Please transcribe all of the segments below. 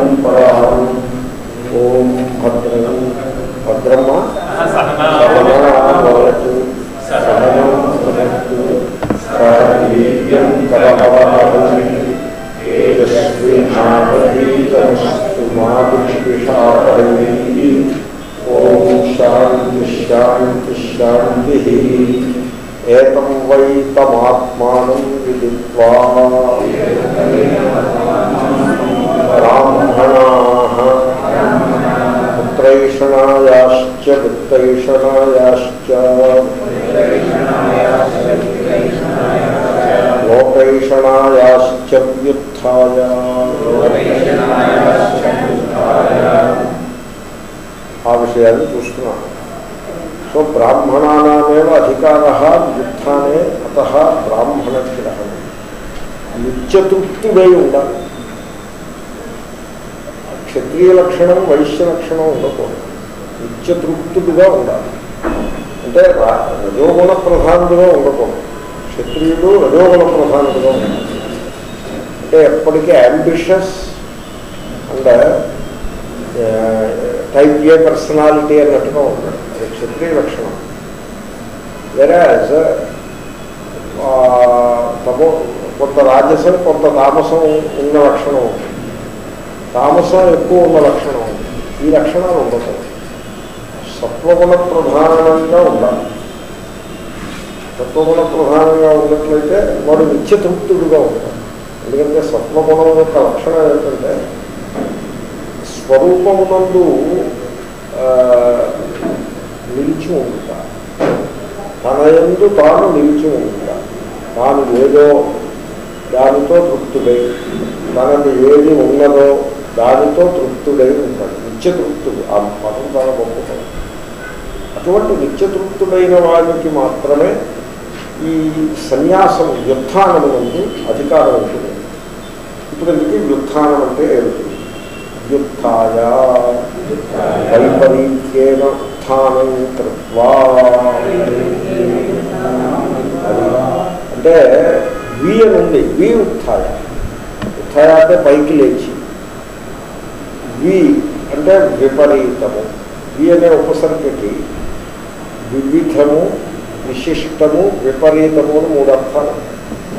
పరాం ఓం భద్రం భద్రమ్మ సహనావతు సహనం భునక్తు సహవీర్యం కరవహం తేజస్వినావతీతమస్తు మా దుష్విషాపరిణీ ఓం శాంతి శాంతి శాంతి ఏతం వై తమాత్మానం విదిత్వా బ్రాహ్మణా పుత్రైషణాయాశ్చ విత్తైషణాయాశ్చ లోకైషణాయాశ్చ వ్యుత్థాయ ఆ విషయాన్ని చూస్తున్నాను సో బ్రాహ్మణానామేవ అధికార వ్యుత్థానే అత బ్రాహ్మణ గ్రహణం నిత్యతృప్తుడై ఉండాలి క్షత్రియ లక్షణం వైశ్య లక్షణం ఉండకూడదు నిత్యతృప్తుడిగా ఉండాలి అంటే రా- రజోగుణ ప్రధానుడుగా ఉండకూడదు క్షత్రియుడు రజోగుణ ప్రధానుడుగా ఉండాలి అంటే ఎప్పటికీ ambitious and type A personality అన్నట్టుగా ఉంటాడు అది క్షత్రియ లక్షణం వెరాజ్ తమో కొంత రాజసం కొంత తామసం ఉన్న లక్షణం ఉంది తామసం ఎక్కువ ఉన్న లక్షణం ఉంది ఈ లక్షణాలు ఉండకూడదు సత్వగుణ ప్రధానంగా ఉండాలి సత్వగుణ ప్రధానంగా ఉన్నట్లయితే వాడు నిత్యతృప్తుడుగా ఉంటాడు ఎందుకంటే సత్వగుణం యొక్క లక్షణం ఏంటంటే స్వరూపమునందు ఆ, నిలిచి ఉంట తన ఎందు తాను నిలిచి ఉంట తాను ఏదో దానితో తృప్తుడై తనది ఏది ఉన్నదో దానితో తృప్తుడై ఉంటాడు నిత్యతృప్తుడు ఆ పదం చాలా గొప్ప పదం అటువంటి నిత్యతృప్తుడైన వారికి మాత్రమే ఈ సన్యాసం వ్యుత్థానం నుండి అధికారం ఉంటుంది ఇప్పుడు ఇందుకు వ్యుత్థానం అంటే ఏమిటి వ్యుత్థాయ వైపరీత్యేన ఉత్థానం కృత్వా అది అంటే వి అని ఉంది వి ఉత్థాయ ఉత్థాయ అంటే పైకి లేచి వి అంటే విపరీతము వి అనే ఉపసర్గకి వివిధము విశిష్టము విపరీతము అని మూడు అర్థాలు ఉన్నాయి.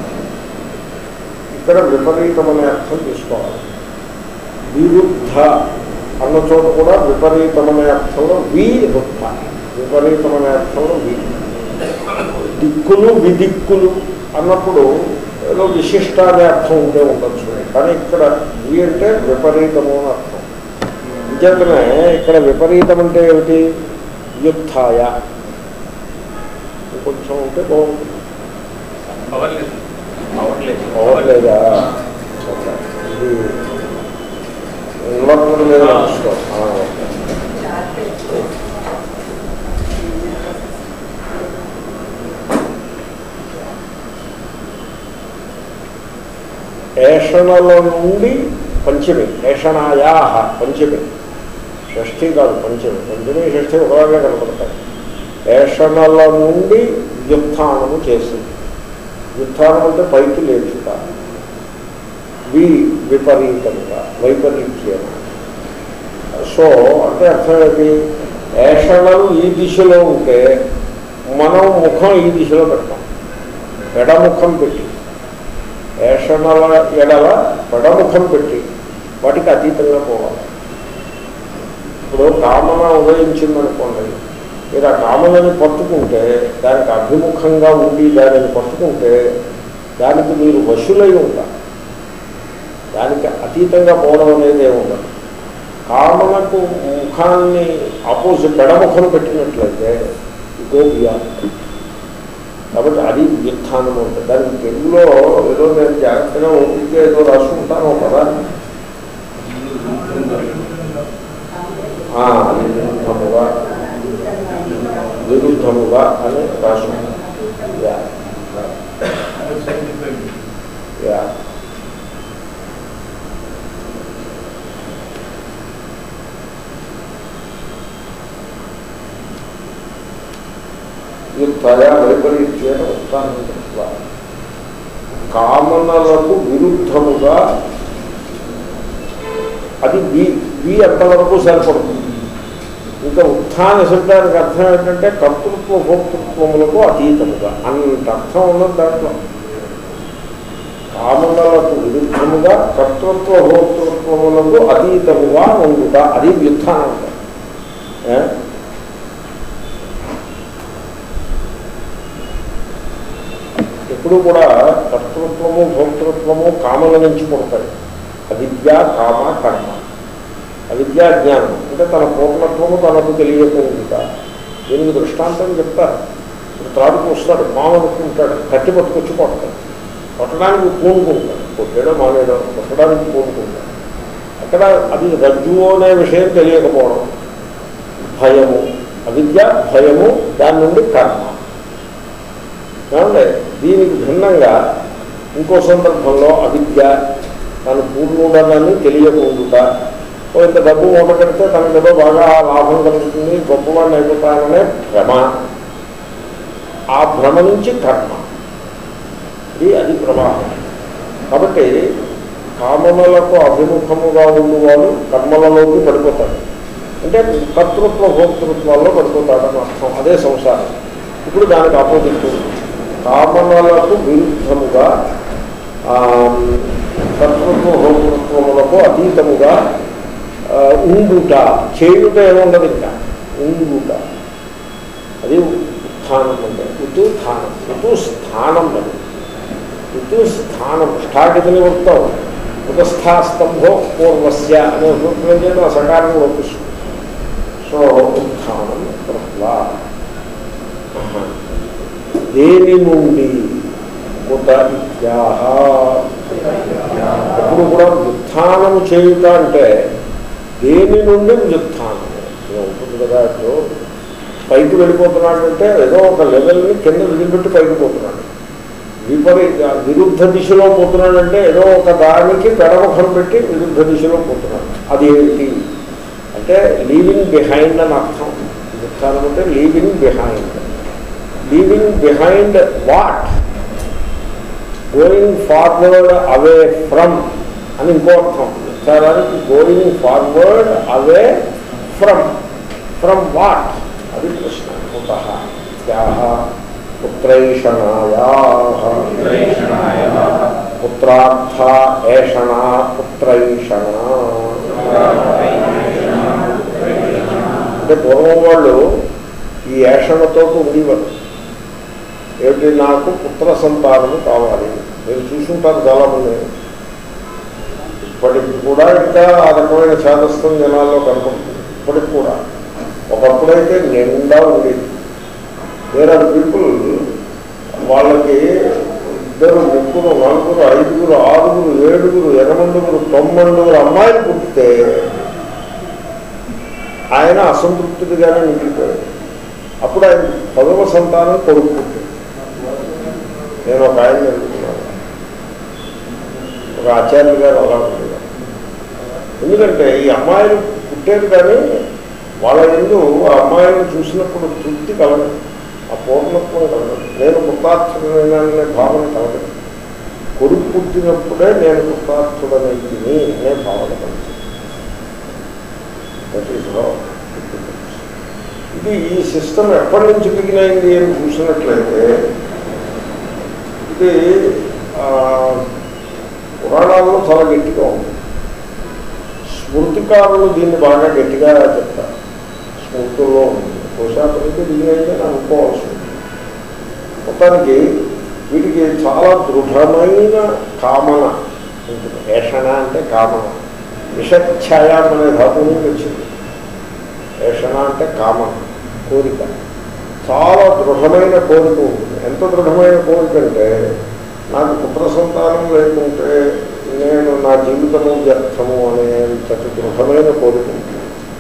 ఇక్కడ విపరీతం అనే అర్థం తీసుకోవాలి విరుద్ధ అన్న చోట కూడా విపరీతం అనే అర్థంలో విరుద్ధ విపరీతం అనే అర్థంలో వి దిక్కులు విదిక్కులు అన్నప్పుడు ఏదో విశిష్ట అనే అర్థం ఉంటే ఉండొచ్చు కానీ ఇక్కడ వి అంటే విపరీతము అని అర్థం నిజంగానే ఇక్కడ విపరీతం అంటే ఏమిటి వ్యుత్థాయ కొంచెం ఉంటే బాగుంటుంది అవ్వలేదు అవ్వట్లేదు అవ్వట్లేదా ఓకే. ఇది ఇన్వర్టర్ మీద నడుస్తాం ఆ, ఓకే. ఏషణల నుండి పంచమి ఏషణాయా పంచమి షష్ఠి కాదు పంచమి పంచమి షష్ఠి ఒకలాగే కనపడతాయి ఏషణల నుండి వ్యుత్థానము చేసింది వ్యుత్థానం అంటే పైకి లేచుట వి విపరీతంగా వైపరీత్యం సో అంటే అర్థం ఏంటి ఏషణలు ఈ దిశలో ఉంటే మనం ముఖం ఈ దిశలో పెడతాం ఎడముఖం పెట్టి ఏషణల ఎడల పెడముఖం పెట్టి వాటికి అతీతంగా పోవాలి ఇప్పుడు కామన ఉదయించిందనుకోండి మీరు ఆ కామనని పట్టుకుంటే దానికి అభిముఖంగా ఉండి దానిని పట్టుకుంటే దానికి మీరు వశులై ఉంటారు దానికి అతీతంగా పోవడం అనేది ఏమి ఉండదు కామనకు ముఖాన్ని ఆపోజిట్ పెడముఖం పెట్టినట్లయితే గోపియా కాబట్టి అది వ్యుత్థానం ఉంటుంది దానికి తెలుగులో ఏదో నేను జాగ్రత్తగా ఊరికే ఏదో రాసుకుంటాను ఒక పదాన్ని ఆ, అది విరుద్ధముగా విరుద్ధముగా అని రాసుకుంటాను యా యా యుద్ధయ వైపరీత్యేన ఉత్తానం కృత్వా. కామనలకు విరుద్ధముగా అది వి వి అంతవరకు సరిపడుతుంది ఇంకా ఉత్థాన శబ్దానికి అర్థం ఏంటంటే కర్తృత్వ భోక్తృత్వములకు అతీతముగా అంత అర్థం ఉన్నది దాంట్లో కామనలకు విరుద్ధముగా కర్తృత్వ భోక్తృత్వములకు అతీతముగా ఉండుట అది వ్యుత్థానం అంటారు. ఏ? ఎప్పుడు కూడా కర్తృత్వము భోక్తృత్వము కామల నుంచి పుడతాయి అవిద్య కామ కర్మ అవిద్యా జ్ఞానం అంటే తన పూర్ణత్వము తనకు తెలియకుండా దీనికి దృష్టాంతం చెప్తారు ఇప్పుడు త్రాడుకు వస్తాడు మామ అనుకుంటాడు కట్టి పట్టుకొచ్చి కొడతాడు కొట్టడానికి పూనుకుంటాడు కొట్టాడో మానేడో కొట్టడానికి పూనుకుంటాడు అక్కడ అది రజ్జువు అనే విషయం తెలియకపోవడం భయము అవిద్య భయము దాని నుండి కర్మ ఏమంటే దీనికి భిన్నంగా ఇంకో సందర్భంలో అవిద్య తను పూర్ణుడనని తెలియకుండా ఓ ఇంత డబ్బు మూట కడితే తనకు ఏదో బాగా లాభం కలుగుతుంది గొప్పవాడిని అయిపోతాననే భ్రమ ఆ భ్రమ నుంచి కర్మ ఇది అది ప్రవాహం కాబట్టి కామనలకు అభిముఖముగా ఉన్నవాడు కర్మలలోకి పడిపోతాడు అంటే కర్తృత్వ భోక్తృత్వాల్లో పడిపోతాడని అర్థం అదే సంసారం ఇప్పుడు దానికి ఆపోజిట్ కామనలకు విరుద్ధముగా ఆ, కర్తృత్వ భోక్తృత్వములకు అతీతముగా ఆ, ఉండుట చేయుట ఏముండదు ఇంకా ఉండుట అది ఉత్థానం అంటే ఉతుత్థానం ఉతుస్థానం అది ఉతుస్థానం స్థాగితని వృత్తం ఉతస్థాస్తంభో పూర్వస్య అనే సూత్రం చేయడం ఆ సకారం వర్తిస్తుంది సో ఉత్థానం కృత్వా ఆహా. దేని నుండి కుత ఇత్యాహ ఎప్పుడు కూడా వ్యుత్థానము చేయుట అంటే దేని నుండి వ్యుత్థానం ఉంటుంది కదా ఇప్పుడు పైకి వెళ్ళిపోతున్నాడంటే ఏదో ఒక లెవెల్ని కింద విదిలిపెట్టి పైకి పోతున్నాడు విపరీత విరుద్ధ దిశలో పోతున్నాడంటే ఏదో ఒక దానికి పెడముఖం పెట్టి విరుద్ధ దిశలో పోతున్నాడు అది ఏమిటి అంటే లీవింగ్ బిహైండ్ అని అర్థం వ్యుత్థానం అంటే leaving behind leaving behind what going forward away from అని ఇంకో అర్థం విచారానికి going forward away from from what అది ప్రశ్న కుత యాహ పుత్రైషణాయా పుత్రార్థ ఏషణ పుత్రైషణ అంటే పూర్వం వాళ్ళు ఈ ఏషణతో ఉండేవారు ఏమిటి నాకు పుత్ర సంతానము కావాలి మీరు చూసుంటారు చాలామంది ఇప్పటికి కూడా ఇంకా ఆ రకమైన చేతస్థం జనాల్లో కనపడుతుంది ఇప్పటికి కూడా ఒకప్పుడైతే నిండా ఉండేది వేరే పీపుల్ వాళ్ళకి ఇద్దరు ముగ్గురు నలుగురు ఐదుగురు ఆరుగురు ఏడుగురు ఎనమండుగురు తొమ్మిదిగురు అమ్మాయిలు పుట్టితే ఆయన అసంతృప్తిగానే మిగిలిపోయాడు అప్పుడు ఆయన పదవ సంతానం కొడుకు పుట్టింది నేను ఒక ఆయన అనుకున్నాను ఒక ఆచార్యులు గారు అలా ఉండేవారు ఎందుకంటే ఈ అమ్మాయిలు పుట్టేది కానీ వాళ్ళ ఎందు ఆ అమ్మాయిని చూసినప్పుడు తృప్తి కలగదు ఆ పూర్ణత్వం కలగదు నేను కృతార్థుడైన భావన కలగదు కొడుకు పుట్టినప్పుడే నేను కృతార్థుడనైతిని అనే భావన కలుగుతుంది That is wrong. ఇది ఈ సిస్టమ్ ఎప్పటి నుంచి బిగిన్ అయింది అని చూసినట్లయితే ఇది ఆ, పురాణాల్లో చాలా గట్టిగా ఉంది స్మృతికారులు దీన్ని బాగా గట్టిగా చెప్తారు స్మృతుల్లో ఉంది బహుశా అప్పటికే బిగిన్ అయిందని అనుకోవాల్సి ఉంది మొత్తానికి వీటికి చాలా దృఢమైన కామన ఉంటుంది ఏషణ అంటే కామన విషఛాయం అనే ధాతువు నుంచి వచ్చింది ఏషణ అంటే కామన కోరిక చాలా దృఢమైన కోరిక ఉంటుంది ఎంత దృఢమైన కోరిక అంటే నాకు పుత్ర సంతానం లేకుంటే నేను నా జీవితము వ్యర్థము అనే అంతటి దృఢమైన కోరిక ఉంటుంది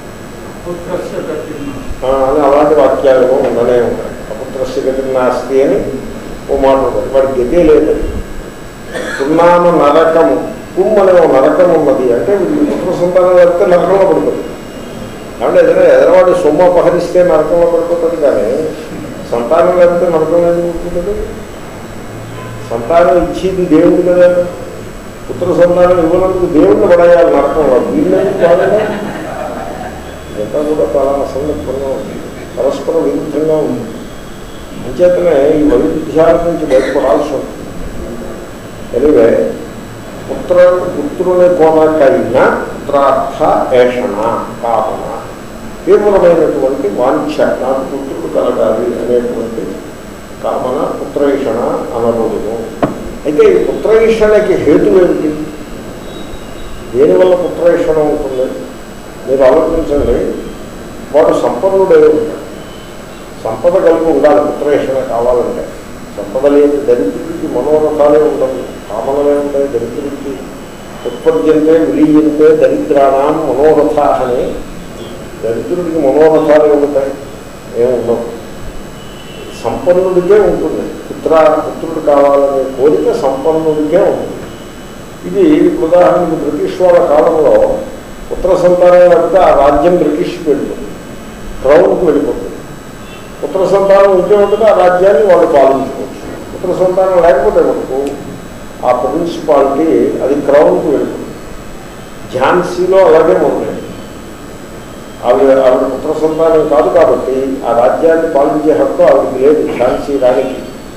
ఆ, అని అలాంటి వాక్యాలు ఉండనే ఉంటాయి అపుత్రస్య గతి నాస్తి అని ఓ మాట ఉంటుంది వాడి గతే లేదు సున్నామ నరకము కుమ్ అనే ఓ నరకం ఉన్నది అంటే వీడికి పుత్ర సంతానం లేకపోతే నరకంలో పడుతుంది కాబట్టి ఏదైనా ఎదరవాడు సొమ్ము అపహరిస్తే నరకంలో పడిపోతుంది కానీ సంతానం లేకపోతే నరకంలో ఎందుకు ఉంటుంది సంతానం ఇచ్చేది దేవుడు కదా పుత్ర సంతానం ఇవ్వనందుకు దేవుణ్ణి పడేయాలి నరకంలో వీళ్ళని కాదనే ఇదంతా కూడా చాలా అసందర్భంగా ఉంది పరస్పర విరుద్ధంగా ఉంది అంచేతనే ఈ వైవిధ్యాల నుంచి బయటపడాల్సి ఉంటుంది ఎనివే పుత్ర పుత్రుని కొనకైన పుత్రార్థ ఏషణ కామన తీవ్రమైనటువంటి వాంఛ నాకు పుత్రుడు కలగాలి అనేటువంటి కామన పుత్రైషణ అనబడును అయితే ఈ పుత్రైషణకి హేతు ఏమిటి దేనివల్ల పుత్రైషణ ఉంటుంది మీరు ఆలోచించండి వాడు సంపన్నుడే ఉంటాడు సంపద కలిగి ఉండాలి పుత్రేషణ కావాలంటే సంపద లేని దరిద్రుడికి మనోరథాలే ఉండవు కామనలే ఉంటాయి దరిద్రుడికి ఉత్పద్యంతే విలీయంతే దరిద్రాణం మనోరథ అని దరిద్రుడికి మనోరథాలే ఉంటాయి ఏముండవు సంపన్నుడికే ఉంటుంది పుత్ర పుత్రుడు కావాలనే కోరిక సంపన్నుడికే ఉంటుంది ఇది ఉదాహరణకు బ్రిటిష్ వాళ్ళ కాలంలో పుత్ర సంతానం లేకపోతే ఆ రాజ్యం బ్రిటిష్కి వెళ్ళిపోతుంది క్రౌన్కి వెళ్ళిపోతుంది పుత్ర సంతానం ఉంటే ఉంటుంది ఆ రాజ్యాన్ని వాళ్ళు పాలించుకోవచ్చు పుత్ర సంతానం లేకపోతే మటుకు ఆ ప్రిన్సిపాలిటీ అది క్రౌన్కి వెళ్ళిపోతుంది ఝాన్సీలో అలాగే ఉన్నాయి ఆవిడ ఆవిడ పుత్ర సంతానం కాదు కాబట్టి ఆ రాజ్యాన్ని పాలించే హక్కు ఆవిడకి లేదు ఝాన్సీ రాణికి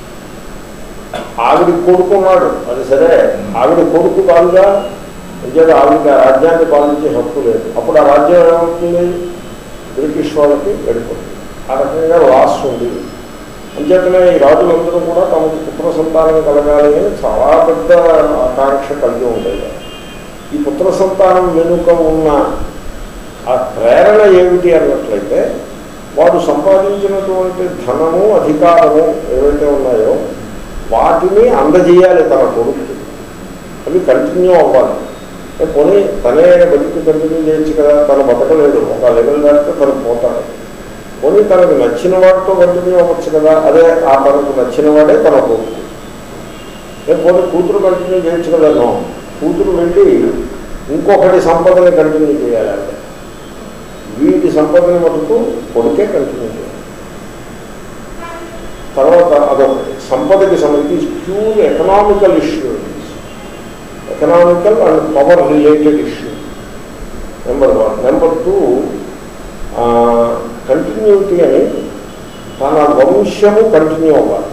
ఆవిడ కొడుకున్నాడు అది సరే ఆవిడ కొడుకు కాదుగా అంచేత ఆవిడకి ఆ రాజ్యాన్ని పాలించే హక్కు లేదు అప్పుడు ఆ రాజ్యం ఏమవుతుంది బ్రిటిష్ వాళ్ళకి వెళ్ళిపోతుంది ఆ రకంగా లాస్ ఉంది అంచేతనే ఈ రాజులందరూ కూడా తమకు పుత్ర సంతానం కలగాలి అని చాలా పెద్ద ఆకాంక్ష కలిగి ఉండేది ఈ పుత్ర సంతానం వెనుక ఉన్న ఆ ప్రేరణ ఏమిటి అన్నట్లయితే వాడు సంపాదించినటువంటి ధనము అధికారము ఏవైతే ఉన్నాయో వాటిని అందజేయాలి తన కొడుకు అవి కంటిన్యూ అవ్వాలి ఏ పోనీ తనే బతికి కంటిన్యూ చేయొచ్చు కదా తను బతకలేదు ఒక లెవెల్ దాటితే తను పోతాడు పోనీ తనకు నచ్చిన వాడితో కంటిన్యూ అవ్వచ్చు కదా అదే ఆ తనకు నచ్చిన వాడే తన కొడుకు ఏ పోనీ కూతురు కంటిన్యూ చేయొచ్చు కదా నో కూతురు వెళ్ళి ఇంకొకటి సంపదని కంటిన్యూ చేయాలి అంటే వీటి సంపదని మటుకు కొడుకే కంటిన్యూ చేయాలి తర్వాత అదొకటి సంపదకి సంబంధించి pure economical issue economical and power related issue number one number two continuity అని తన వంశము కంటిన్యూ అవ్వాలి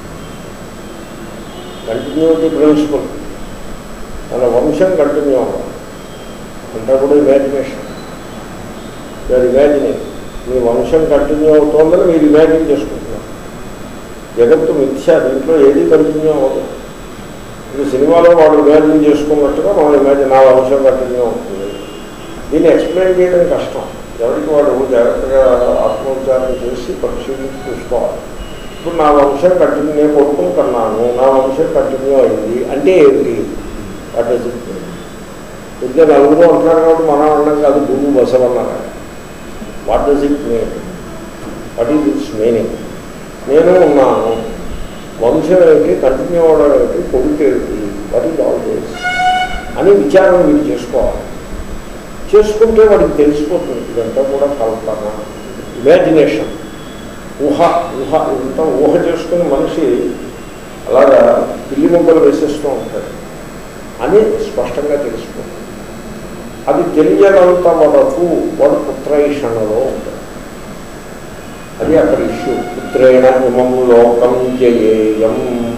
కంటిన్యూటీ ప్రిన్సిపల్ తన వంశం కంటిన్యూ అవ్వాలి అంతా కూడా ఇమాజినేషన్ మీరు ఇమాజినింగ్ మీ వంశం కంటిన్యూ అవుతోందని మీరు ఇమాజిన్ చేసుకుంటున్నారు జగత్తు మిథ్య దీంట్లో ఏది కంటిన్యూ అవ్వదు ఇది సినిమాలో వాడు ఇమాజిన్ చేసుకున్నట్టుగా మనం ఇమాజిన్ నా వంశం కంటిన్యూ అవుతుంది దీన్ని ఎక్స్ప్లెయిన్ చేయడం కష్టం ఎవరికి వాడు జాగ్రత్తగా ఆత్మోచ్చారం చేసి పరిశీలించి చూసుకోవాలి ఇప్పుడు నా వంశం కంటిన్యూ నేను కొడుకుని కన్నాను నా వంశం కంటిన్యూ అయింది అంటే ఏమిటి వాట్ ఇస్ ఇట్ ఇద్దరు నలుగురు అంటున్నారు కాబట్టి మనం అన్నాం కాదు భూమి బసవన్నారు what does it mean what is its meaning నేను ఉన్నాను వంశం ఏమిటి కంటిన్యూ అవ్వడం ఏమిటి కొడుకు ఏమిటి వాట్ ఈజ్ ఆల్ దిస్ అని విచారం వీడు చేసుకోవాలి చేసుకుంటే వాడికి తెలిసిపోతుంది ఇదంతా కూడా కల్పన ఇమాజినేషన్ ఊహ ఊహ ఇంత ఊహ చేసుకుని మనిషి అలాగా పిల్లి మొక్కలు వేసేస్తూ ఉంటాడు అని స్పష్టంగా తెలిసిపోతుంది అది తెలియనంత వరకు వాడు పుత్రైషణలో ఉంటాడు అది అక్కడ ఇష్యూ పుత్రేణ ఇమం లోకం జయేయం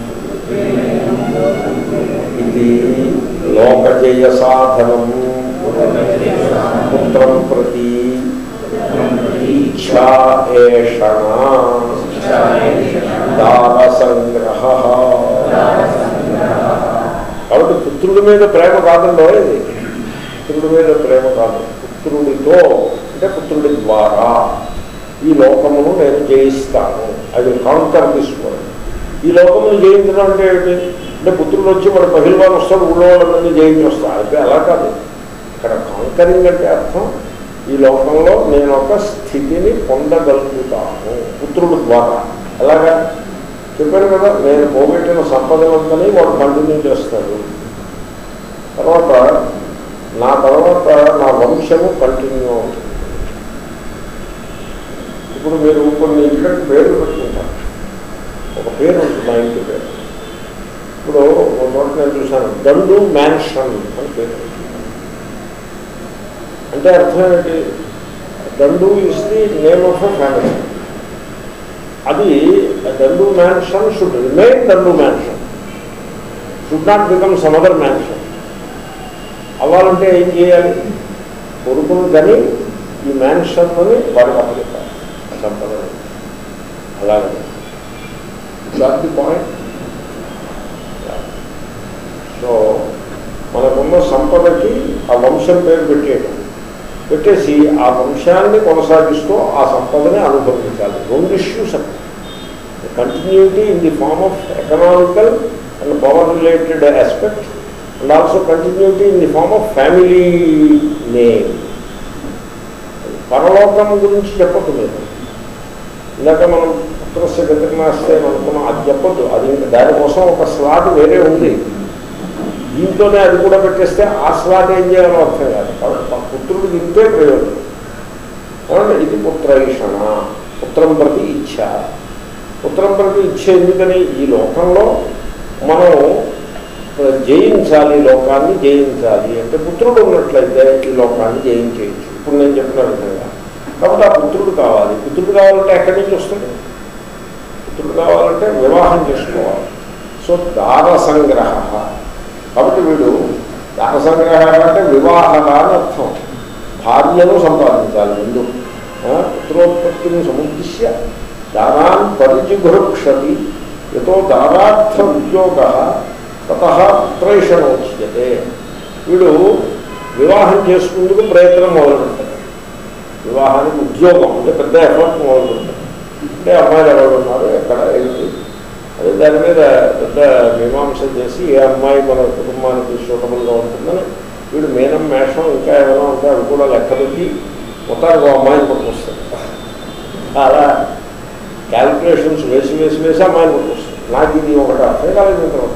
ఇది లోకజయ సాధనం పుత్రం ప్రతి ఇచ్ఛా ఏషణ దార సంగ్రహ కాబట్టి పుత్రుడి మీద ప్రేమ కాదండో ఇది పుత్రుడి మీద ప్రేమ కాదు పుత్రుడితో అంటే పుత్రుడి ద్వారా ఈ లోకమును నేను జయిస్తాను అది కాంకర్ తీసుకోవాలి ఈ లోకమును జయించడం అంటే ఏంటి అంటే పుత్రుడు వచ్చి వాడు పహిల్వాన్ వస్తాడు ఊళ్ళో వాళ్ళందరినీ జయించి వస్తాడు అయితే అలా కాదు ఇక్కడ కాంకరింగ్ అంటే అర్థం ఈ లోకంలో నేను ఒక స్థితిని పొందగలుగుతాను పుత్రుడు ద్వారా ఎలాగా చెప్పాను కదా నేను పోగొట్టిన సంపదలంతని వాడు కంటిన్యూ చేస్తాడు తర్వాత నా తర్వాత నా వంశము కంటిన్యూ అవుతుంది ఇప్పుడు మీరు కొన్ని ఇళ్ళకి పేర్లు పెట్టుకుంటారు ఒక పేరు ఉంటుంది మా ఇంటి పేరు ఇప్పుడు ఒక చోట నేను చూశాను దండు మ్యాన్షన్ అని పేరు అంటే అర్థం ఏంటి Dandu is the name of a family అది Dandu mansion should remain Dandu mansion should not become some other mansion అవ్వాలంటే ఏం చేయాలి కొడుకును కానీ ఈ మ్యాన్షన్ అని వాడికి అప్పచెప్పాలి సంపద అలాగే దాట్ ది పాయింట్ సో మనకున్న సంపదకి ఆ వంశం పేరు పెట్టేయడం పెట్టేసి ఆ వంశాన్ని కొనసాగిస్తూ ఆ సంపదని అనుభవించాలి రెండు ఇష్యూస్ అక్కడ continuity in the form of economical and power related aspect and also continuity in the form of family name పరలోకం గురించి చెప్పద్దు మీరు ఇందాక మనం పుత్రస్య గతినాస్తే అనుకున్నాం అది చెప్పద్దు అది ఇంకా దానికోసం ఒక స్లాట్ వేరే ఉంది దీంతోనే అది కూడా పెట్టేస్తే ఆ స్లాట్ ఏం చేయాలో అర్థం కాదు కాబట్టి పుత్రుడు ఇంతే ప్రయోజనం కాబట్టి ఇది పుత్రైషణ పుత్రం ప్రతి ఇచ్ఛ పుత్రం ప్రతి ఇచ్ఛ ఎందుకని ఈ లోకంలో మనం జయించాలి లోకాన్ని జయించాలి అంటే పుత్రుడు ఉన్నట్లయితే ఈ లోకాన్ని జయించేయచ్చు ఇప్పుడు నేను చెప్పిన విధంగా కాబట్టి ఆ పుత్రుడు కావాలి పుత్రుడు కావాలంటే ఎక్కడి నుంచి వస్తుంది పుత్రుడు కావాలంటే వివాహం చేసుకోవాలి సో దార సంగ్రహ కాబట్టి వీడు దార సంగ్రహ అంటే వివాహ అని అర్థం భార్యను సంపాదించాలి ముందు పుత్రోత్పత్తిని సముద్దిశ్య దానాన్ని పరిజిఘృక్షతి ఎతో దారార్థ ఉద్యోగ తత పుత్రైషణోచ్యతే వీడు వివాహం చేసుకుందుకు ప్రయత్నం మొదలుపెట్టాడు వివాహానికి ఉద్యోగం అంటే పెద్ద ఎఫర్ట్ మొదలుపెట్టాడు అంటే అమ్మాయిలు ఎవరు ఉన్నారు ఎక్కడ ఏంటి అదే దాని మీద పెద్ద మీమాంస చేసి ఏ అమ్మాయి మన కుటుంబానికి సూటబుల్గా ఉంటుందని వీడు మేనం మేషం ఇంకా ఏమైనా ఉంటే అవి కూడా లెక్క పెట్టి మొత్తానికి ఒక అమ్మాయిని పట్టుకొస్తాడు అలా క్యాల్కులేషన్స్ వేసి వేసి వేసి అమ్మాయిని పట్టుకొస్తాడు నాకు ఇది ఒకటి అర్థం కాలేదు తర్వాత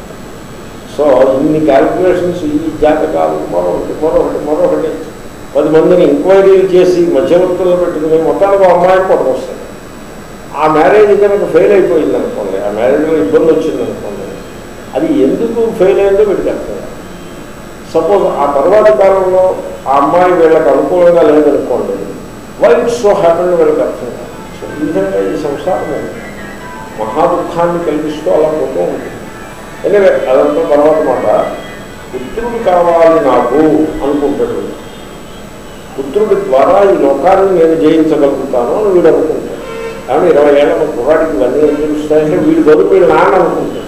సో ఇన్ని క్యాల్కులేషన్స్ ఈ జాతకాలు మరొకటి మరొకటి మరొకటి పది మందిని ఎంక్వైరీలు చేసి మధ్యవర్తులు పెట్టుకుని మొత్తానికి ఒక అమ్మాయిని పట్టుకొస్తాడు ఆ మ్యారేజ్ కనుక ఫెయిల్ అయిపోయింది అనుకోండి ఆ మ్యారేజ్లో ఇబ్బంది వచ్చింది అనుకోండి అది ఎందుకు ఫెయిల్ అయిందో వీడికి అర్థం సపోజ్ ఆ తర్వాతి కాలంలో ఆ అమ్మాయి వీళ్ళకి అనుకూలంగా లేదనుకోండి వైట్ సో హ్యాపెండ్ వీళ్ళకి అర్థం కాదు సో ఈ విధంగా ఈ సంసారం మహా దుఃఖాన్ని కలిగిస్తూ అలా పోతూ ఉంటుంది ఎందుకంటే అదంతా తర్వాత మాట పుత్రుడు కావాలి నాకు అనుకుంటాడు పుత్రుడి ద్వారా ఈ లోకాన్ని నేను జయించగలుగుతాను అని వీడు అనుకుంటాడు కానీ ఇరవై ఏళ్ళ కుర్రాడికి ఇవన్నీ ఏం తెలుస్తాయంటే వీడు బదులు వీడు నాన్న అనుకుంటాడు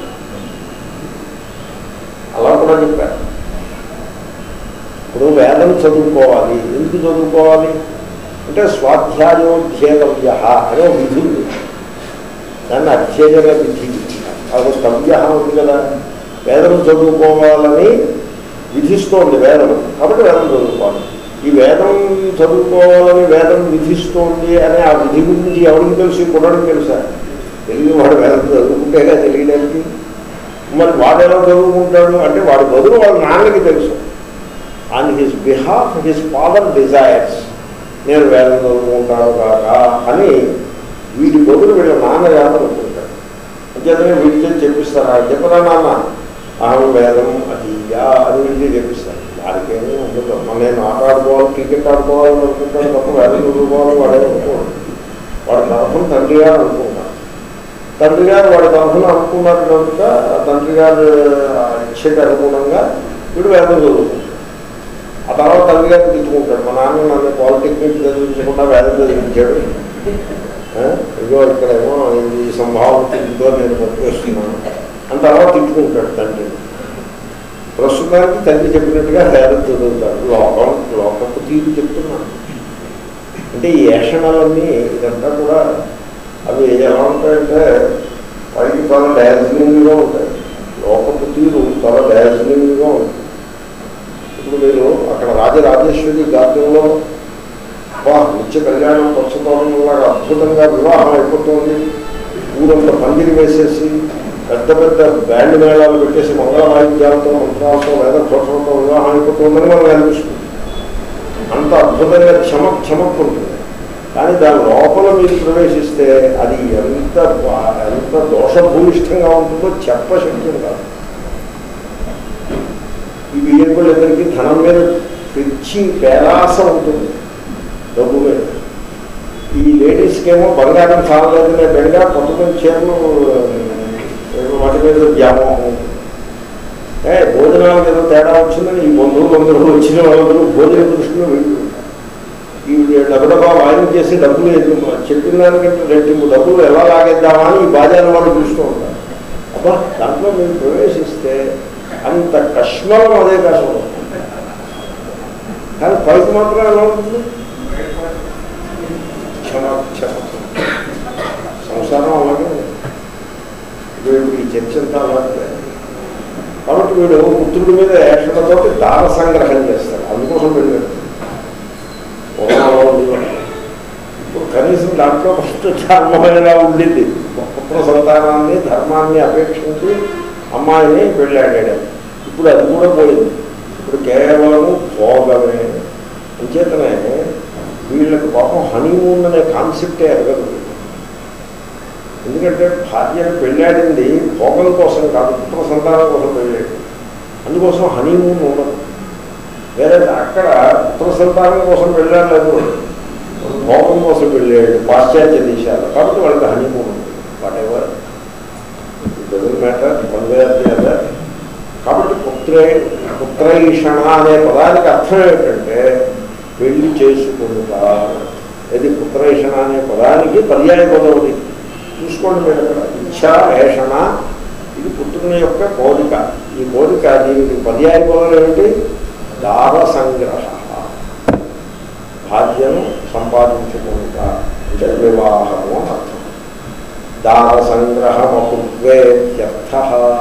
అలా కూడా చెప్పారు ఇప్పుడు వేదం చదువుకోవాలి ఎందుకు చదువుకోవాలి అంటే స్వాధ్యాయోధ్యేతవ్య అనే విధి ఉంది దాన్ని అధ్యయన విధి అది కవ్య ఉంది కదా వేదం చదువుకోవాలని విధిస్తోంది వేదం కాబట్టి వేదం చదువుకోవాలి ఈ వేదం చదువుకోవాలని వేదం విధిస్తోంది అనే ఆ విధి గురించి ఎవరికి తెలుసు కుర్రాడికి తెలుసా తెలియని వాడు వేదం చదువుకుంటేగా తెలియడానికి మరి వాడు ఎలా చదువుకుంటాడు అంటే వాడి బదులు వాళ్ళ నాన్నకి తెలుసు on his behalf his father desires నేను వేదం చదువుకుంటాను కాక అని వీడి బదులు వీళ్ళ నాన్న అనుకుంటాడు అంచేతనే వీడితో చెప్పిస్తారా చెప్పరా నాన్న అహం వేదం అతీయా అని వీడికి చెప్పిస్తాను వాడికేమీ ఉండదు మన నేను ఆట ఆడుకోవాలి క్రికెట్ ఆడుకోవాలని అనుకుంటాను తప్ప వేదం చదువుకోవాలని వాడే అనుకోడు వాడి తరఫున తండ్రి గారు అనుకుంటాడు తండ్రి గారు వాడి తరఫున అనుకున్నారు కనుక తండ్రి గారు ఇచ్చేటి అనుగుణంగా వీడు వేదం చదువుకుంటాడు ఆ తర్వాత తండ్రి గారిని తిట్టుకుంటాడు మా నాన్న నన్ను పాలిటెక్నిక్ చదివించకుండా వేదం చదివించాడు ఇదిగో ఇక్కడేమో ఈ సంభావన ఇంట్లో నేను పట్టుకొస్తున్నాను అని తర్వాత తిట్టుకుంటాడు తండ్రి ప్రస్తుతానికి తండ్రి చెప్పినట్టుగా వేదం చదువుతాడు లోకం లోకపు తీరు చెప్తున్నాను అంటే ఈ ఏషణలన్నీ ఇదంతా కూడా అవి ఎలా ఉంటాయంటే పైకి చాలా డార్జిలింగ్గా ఉంటాయి లోకపు తీరు చాలా డార్జిలింగ్గా ఉంటుంది ఇప్పుడు మీరు అక్కడ రాజరాజేశ్వరి గార్డెన్లో వా నిత్య కళ్యాణం పచ్చతోరణంలాగా అద్భుతంగా వివాహం అయిపోతుంది ఊరంతా పందిరి వేసేసి పెద్ద పెద్ద బ్యాండ్ మేళాలు పెట్టేసి మంగళ వాయిద్యాలతో మంత్రాలతో వేద ఘోషలతో వివాహం అయిపోతుందని మనకు అనిపిస్తుంది అంత అద్భుతంగా చమక్ చమక్ ఉంటుంది కానీ దాని లోపల మీరు ప్రవేశిస్తే అది ఎంత బా- ఎంత దోషభూయిష్టంగా ఉంటుందో చెప్పశక్యం కాదు ఈ బియ్యంకులందరికీ ధనం మీద పిచ్చి పేరాస ఉంటుంది డబ్బు మీద ఈ లేడీస్కేమో బంగారం చాలలేదనే బెంగ కొత్త కొత్త చీరలు ఏమో వాటి మీద వ్యామోహం ఏ భోజనాలకు ఏదో తేడా వచ్చిందని ఈ బంధువులు అందరూ వచ్చిన వాళ్ళందరూ భోజన దృష్టిలో వెళ్తున్నారు ఈ డబ్బుడబ్బా వాయిన్ చేసి డబ్బులు ఎదురు చెప్పిన దానికంటే రెట్టింపు డబ్బులు ఎలా లాగేద్దామా అని ఈ బాధ్యత వాళ్ళు చూస్తూ ఉంటారు అబ్బా దాంట్లో మీరు ప్రవేశిస్తే అంత కష్మలం అదే కష్టం కానీ పైకి మాత్రం ఎలా ఉంటుంది క్షమ క్షమ సంసారం అలాగే ఉంది. వీడు ఈ చర్చ అంతా అలాగే కాబట్టి వీడు పుత్రుడి మీద ఏషణతో దాన సంగ్రహం చేస్తాడు అందుకోసం వెళ్ళాడు ఇప్పుడు కనీసం దాంట్లో ఫస్ట్ ధర్మమైనా ఉండింది పుత్ర సంతానాన్ని ధర్మాన్ని అపేక్షించి అమ్మాయిని పెళ్ళాడాడు ఇప్పుడు అది కూడా పోయింది ఇప్పుడు కేవలం భోగమే అంచేతనే వీళ్ళకి పాపం హనీమూన్ అనే కాన్సెప్టే ఎరగదు ఎందుకంటే భార్యను పెళ్ళాడింది భోగం కోసం కాదు పుత్ర సంతానం కోసం పెళ్ళాడు అందుకోసం హనీమూన్ ఉండదు వేరే అక్కడ పుత్ర సంతానం కోసం వెళ్ళాలేదు భోగం కోసం వెళ్ళాడు పాశ్చాత్య దేశాలు కాబట్టి వాళ్ళకి హనీమూన్ ఉంది whatever doesn't matter one way other కాబట్టి పుత్రే పుత్రైషణ అనే పదానికి అర్థం ఏంటంటే పెళ్లి చేసుకుంటా ఇది పుత్రైషణ అనే పదానికి పర్యాయ పదం ఉంది చూసుకోండి మీరు అక్కడ ఇచ్ఛా ఏషణ ఇది పుత్రుని యొక్క కోరిక ఈ కోరిక దీనికి పర్యాయ పదం ఏమిటి దార సంగ్రహ భార్యను సంపాదించుకుంటా అంటే వివాహము అని అర్థం దార సంగ్రహమకుత్వేత్యర్థ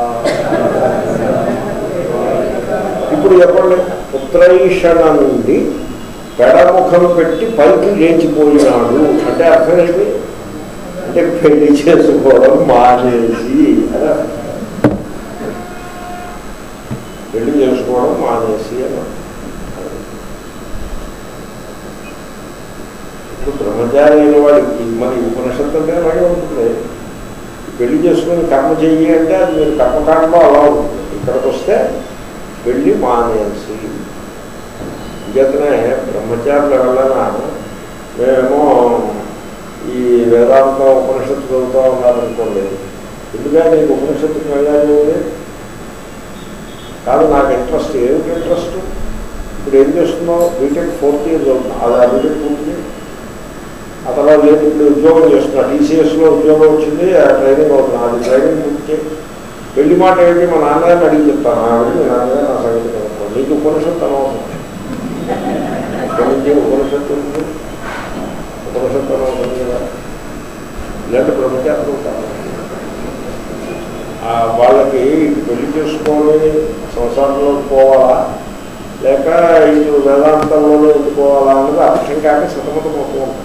ఇప్పుడు చెప్పండి పుత్రైషణ నుండి పెడముఖం పెట్టి పైకి లేచిపోయినాడు అంటే అర్థం ఏంటి అంటే పెళ్లి చేసుకోవడం మానేసి అలా పెళ్లి చేసుకోవడం మానేసి అని ఇప్పుడు బ్రహ్మచారి అయిన వాడికి మరి ఉపనిషత్తు అంటే అలాగే ఉంటుంది పెళ్లి చేసుకుని కర్మ చెయ్యి అంటే అది మీరు కర్మకాండలో అలా ఉంటుంది ఇక్కడికి వస్తే పెళ్లి మానేసి ఇంకేతనే బ్రహ్మచారులు ఎవరైనా మేమేమో ఈ వేదాంత ఉపనిషత్తు చదువుతూ ఉన్నారనుకోండి ఎందుకంటే నీకు ఉపనిషత్తుకి వెళ్ళాలి ఉంది కాదు నాకు ఇంట్రెస్ట్ ఏమిటి ఇంట్రెస్ట్ ఇప్పుడు ఏం చేస్తున్నావు బీటెక్ ఫోర్త్ ఇయర్ చదువుతున్నా అది ఆ బీటెక్ పూర్తి ఆ తర్వాత లేదు ఇప్పుడు ఉద్యోగం చేస్తున్నా టీసీఎస్లో ఉద్యోగం వచ్చింది ఆ ట్రైనింగ్ అవుతున్నా అది ట్రైనింగ్ పూర్తి చేయి. పెళ్లి మాట ఏంటి మా నాన్నగారిని అడిగి చెప్తాను ఆ వెళ్ళి మీ నాన్నగారు నా సంగతి కనుక్కో నీకు ఉపనిషత్తు అనవసరం ఎక్కడి నుంచి ఉపనిషత్తు ఉంది ఉపనిషత్తు అనవసరం కదా ఇలాంటి బ్రహ్మచారులు ఉంటారు ఆ వాళ్ళకి ఇటు పెళ్లి చేసుకోవాలి సంసారంలో పోవాలా లేక ఇటు వేదాంతంలోనే ఉండిపోవాలా అన్నది అర్థం కాక సతమతం అవుతూ ఉంటారు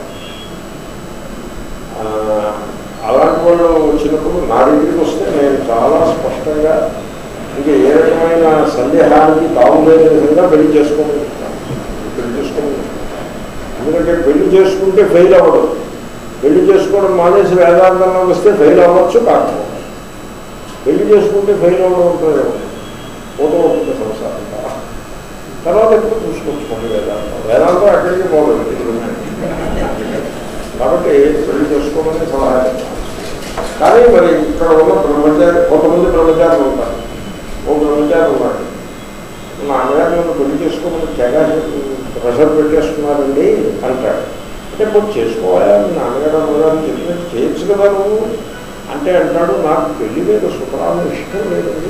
ఆ, అలాంటి వాళ్ళు వచ్చినప్పుడు నా దగ్గరికి వస్తే నేను చాలా స్పష్టంగా ఇంకా ఏ రకమైన సందేహానికి తావులేని విధంగా పెళ్లి చేసుకోమని చెప్తాను. పెళ్లి చేసుకోమని చెప్తాను. ఎందుకంటే పెళ్లి చేసుకుంటే ఫెయిల్ అవ్వడం పెళ్లి చేసుకోవడం మానేసి వేదాంతంలోకి వస్తే ఫెయిల్ అవ్వచ్చు కాకపోవచ్చు పెళ్లి చేసుకుంటే ఫెయిల్ అవ్వడం ఉంటుంది పోతూ ఉంటుంది సంసారం తర్వాత ఎప్పుడు చూసుకొచ్చుకోండి వేదాంతం వేదాంతం ఎక్కడికి పోలేదు ఇది ఉన్నాయి. కాబట్టి పెళ్లి చేసుకోమని సలహా ఇస్తాను. కానీ మరి ఇక్కడ ఉన్న బ్రహ్మచారి కొంతమంది బ్రహ్మచారులు ఉంటారు ఓ బ్రహ్మచారి ఉన్నాడు మా అన్నగారు నన్ను పెళ్లి చేసుకోమని తెగ ప్రెషర్ పెట్టేస్తున్నారండి అంటాడు అంటే ఇప్పుడు చేసుకోవాలా మీ నాన్నగారు అమ్మగారు చెప్పినట్టు చేయొచ్చు కదా నువ్వు అంటే అంటాడు నాకు పెళ్లి మీద సుఖరాలు ఇష్టం లేదండి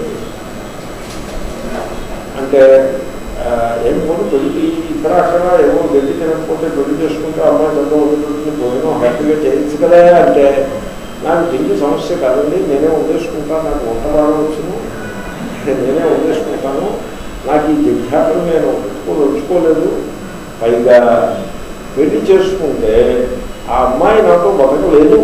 అంటే ఆ, ఏం పోనీ పెళ్లి ఇక్కడ అక్కడ ఏమో గడ్డి తినకపోతే పెళ్లి చేసుకుంటే అమ్మాయి పెద్ద వదులుతుంది భోజనం హ్యాపీగా చేయొచ్చు కదా అంటే నాకు తిండి సమస్య కాదండి నేనే వదిలేసుకుంటాను నాకు వంట బాగా వచ్చును నేనే వదిలేసుకుంటాను నాకు ఈ జిజ్ఞాసను నేను పెట్టుకో వచ్చుకోలేదు పైగా పెళ్లి చేసుకుంటే ఆ అమ్మాయి నాతో బతకలేదు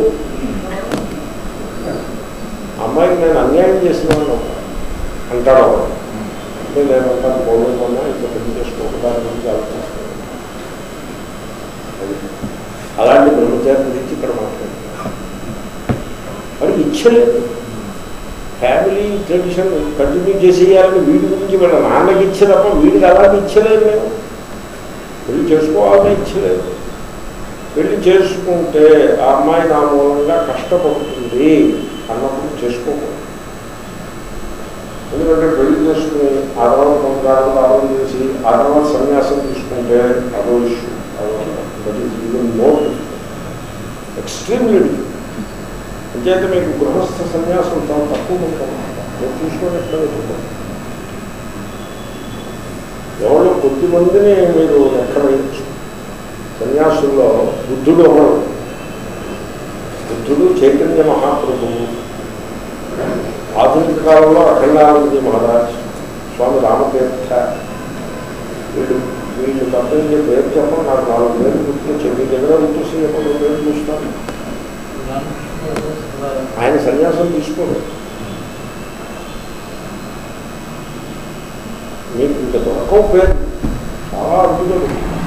ఆ అమ్మాయికి నేను అన్యాయం చేసినాను అంటాడు వాడు. అంటే నేను అంటాను పోలేమన్నా ఇంకా పెళ్లి చేసుకోవడం దాని గురించి ఆలోచిస్తాను అది. అలాంటి బ్రహ్మచారి గురించి ఇక్కడ మాట్లాడుతున్నాం వాడికి ఇచ్చలేదు ఫ్యామిలీ ట్రెడిషన్ కంటిన్యూ చేసేయాలని వీడి గురించి వీళ్ళ నాన్నకి ఇచ్చే తప్ప వీడికి అలాంటి ఇచ్చలేదు మేము పెళ్లి చేసుకోవాలని ఇచ్చలేదు పెళ్లి చేసుకుంటే ఆ అమ్మాయి నా మూలంగా కష్టపడుతుంది అన్నప్పుడు చేసుకోకూడదు ఎందుకంటే పెళ్లి చేసుకుని ఆ తర్వాత కొంతకాలం ప్రారంభం చేసి ఆ తర్వాత సన్యాసం తీసుకుంటే అదో issue that is even not extremely అంచేత మీకు గృహస్థ సన్యాసం చాలా తక్కువ ఉంటుంది మీరు చూసుకున్నట్లే వెతుక్కోండి ఎవరో కొద్ది మందిని మీరు లెక్క వేయచ్చు సన్యాసుల్లో బుద్ధుడు ఒకడు బుద్ధుడు చైతన్య మహాప్రభువు ఆధునిక కాలంలో అఖండానందజీ మహారాజ్ స్వామి రామతీర్థ వీళ్ళు వీళ్ళు తప్పని పేరు చెప్పడం నాకు నాలుగు వేలు గుర్తు చెప్పి దగ్గర గుర్తొస్తే చెప్పండి పేరు చూస్తాను ఆయన సన్యాసం తీసుకోలేదు మీకు ఇంత దొరకవు పేరు చాలా అద్భుతం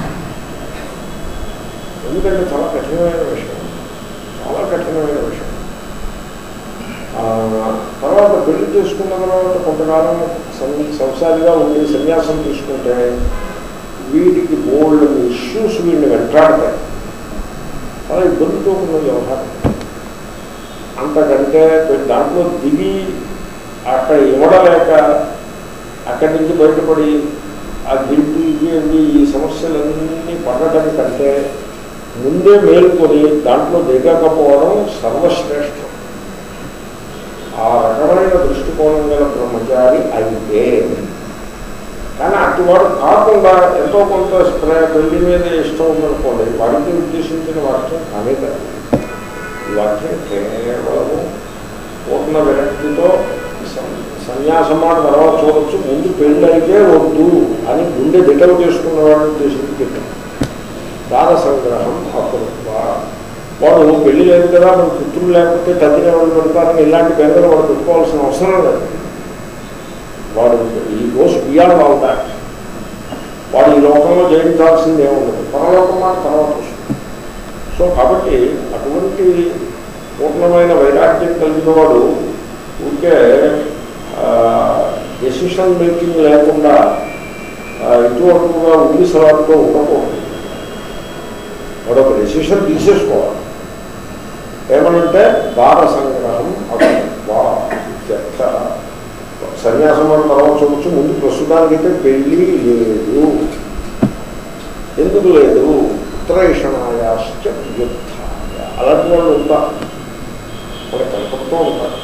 ఎందుకంటే చాలా కఠినమైన విషయం చాలా కఠినమైన విషయం ఆ, తర్వాత పెళ్లి చేసుకున్న తర్వాత కొంతకాలం సం- సంసారిగా ఉండి సన్యాసం తీసుకుంటే వీటికి బోల్డ్ ఇష్యూస్ వీడిని వెంటాడతాయి చాలా ఇబ్బందితో ఉన్న వ్యవహారం అంతకంటే దాంట్లో దిగి అక్కడ ఇవ్వడలేక అక్కడి నుంచి బయటపడి ఆ గిల్టు ఇది అండి ఈ సమస్యలన్నీ పడటం కంటే ముందే మేలుకొని దాంట్లో దిగకపోవడం సర్వశ్రేష్టం ఆ రకమైన దృష్టికోణం గల బ్రహ్మచారి అయితే కానీ అటువాడు కాకుండా ఎంతో కొంత స్ప్రే- పెళ్లి మీద ఇష్టం ఉందనుకోండి వాడికి ఉద్దేశించిన వాక్యం కానే కాదు ఈ వాక్యం కేవలము పూర్ణ విరక్తితో సం- సన్యాసం మాట తర్వాత చూడొచ్చు ముందు పెళ్ళి అయితే వద్దు అని గుండె దిటలు చేసుకున్న వాడిని ఉద్దేశించి చెప్పాను దాన సంగ్రహం అప్పుడు వాడు పెళ్లి లేదు కదా మన పుత్రులు లేకపోతే తగ్గిన వాళ్ళు పెడతారని ఇలాంటి పేదలు వాడు పెట్టుకోవాల్సిన అవసరం లేదు వాడు ఈ గోస్ బియాండ్ ఆల్ దాట్ వాడు ఈ లోకంలో జయించాల్సింది ఏముండదు పరలోకం మాట తర్వాత వస్తుంది సో కాబట్టి అటువంటి పూర్ణమైన వైరాగ్యం కలిగిన వాడు ఊరికే డెసిషన్ మేకింగ్ లేకుండా ఆ, ఇటువంటిగా ఉండి సలాట్తో ఉండకూడదు వాడు ఒక డెసిషన్ తీసేసుకోవాలి ఏమనంటే దార సంగ్రహం అభ్యత్వ ఇత్యర్థ. సన్యాసం అని తర్వాత చూడొచ్చు ముందు ప్రస్తుతానికైతే పెళ్ళి లేదు ఎందుకు లేదు ఉత్తరేషణాయాశ్చ యుద్ధాయ అలాంటి వాళ్ళు ఉంటారు వాళ్ళు కనపడుతూ ఉంటారు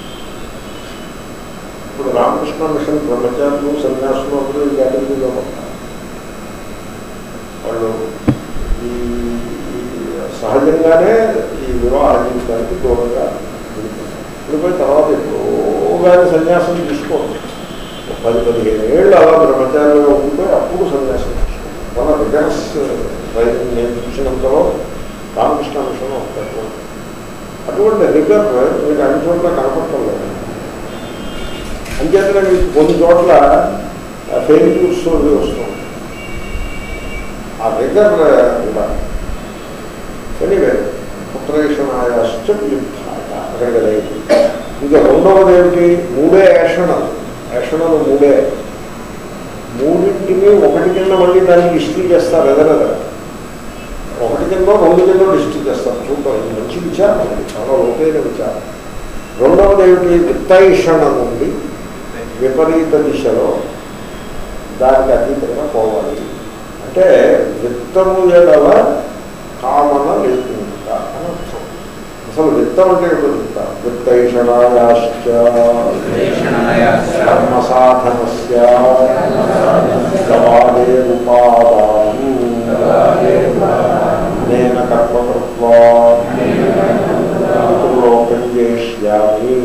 ఇప్పుడు రామకృష్ణ మిషన్ బ్రహ్మచారులు సన్యాసులు అందరూ ఈ కేటగిరీలో ఉంటారు వాళ్ళు ఈ ఈ సహజంగానే ఈ వివాహ జీవితానికి దూరంగా ఉంటున్నారు. ఇప్పుడు పోయి తర్వాత ఎప్పుడోగానే సన్యాసం తీసుకోండి ఒక పది పదిహేను ఏళ్ళు అలా బ్రహ్మచారులుగా ఉంటే అప్పుడు సన్యాసం తీసుకోండి మన రిటర్న్స్ ట్రైనింగ్ నేను చూసినంతలో రామకృష్ణ మిషన్ ఒకటి అటువంటి రిగర్ మీకు అన్ని చోట్ల కనపడటం లేదు అంచేతనే మీకు కొన్ని చోట్ల ఫెయిల్యూర్స్ అవి వస్తుంది ఆ రిగర్ ఉండాలి ఎనివే పుత్రేషణాయాశ్చ యుద్ధాయ అక్కడికి లేదు ఇంకా రెండవది ఏమిటి మూడే ఏషణలు ఏషణలు మూడే మూడింటిని ఒకటి కింద మళ్ళీ దాన్ని డిస్ట్రిక్ట్ చేస్తారు ఎదరద ఒకటి కింద రెండు కింద డిస్ట్రిక్ట్ చేస్తారు చూద్దాం ఇది మంచి విచారం ఇది చాలా లోతైన విచారం రెండవది ఏమిటి విత్తైషణ నుండి విపరీత దిశలో దానికి అతీతంగా పోవాలి అంటే విత్తము ఎడల కామన లేకుండా అని అర్థం అసలు విత్తం అంటే విత్త విత్తైషణాయాశ్చ కర్మ సాధనస్య గవాదే ఉపాదాను నేను కర్మకృత్వా పితృలోకం చేష్యామి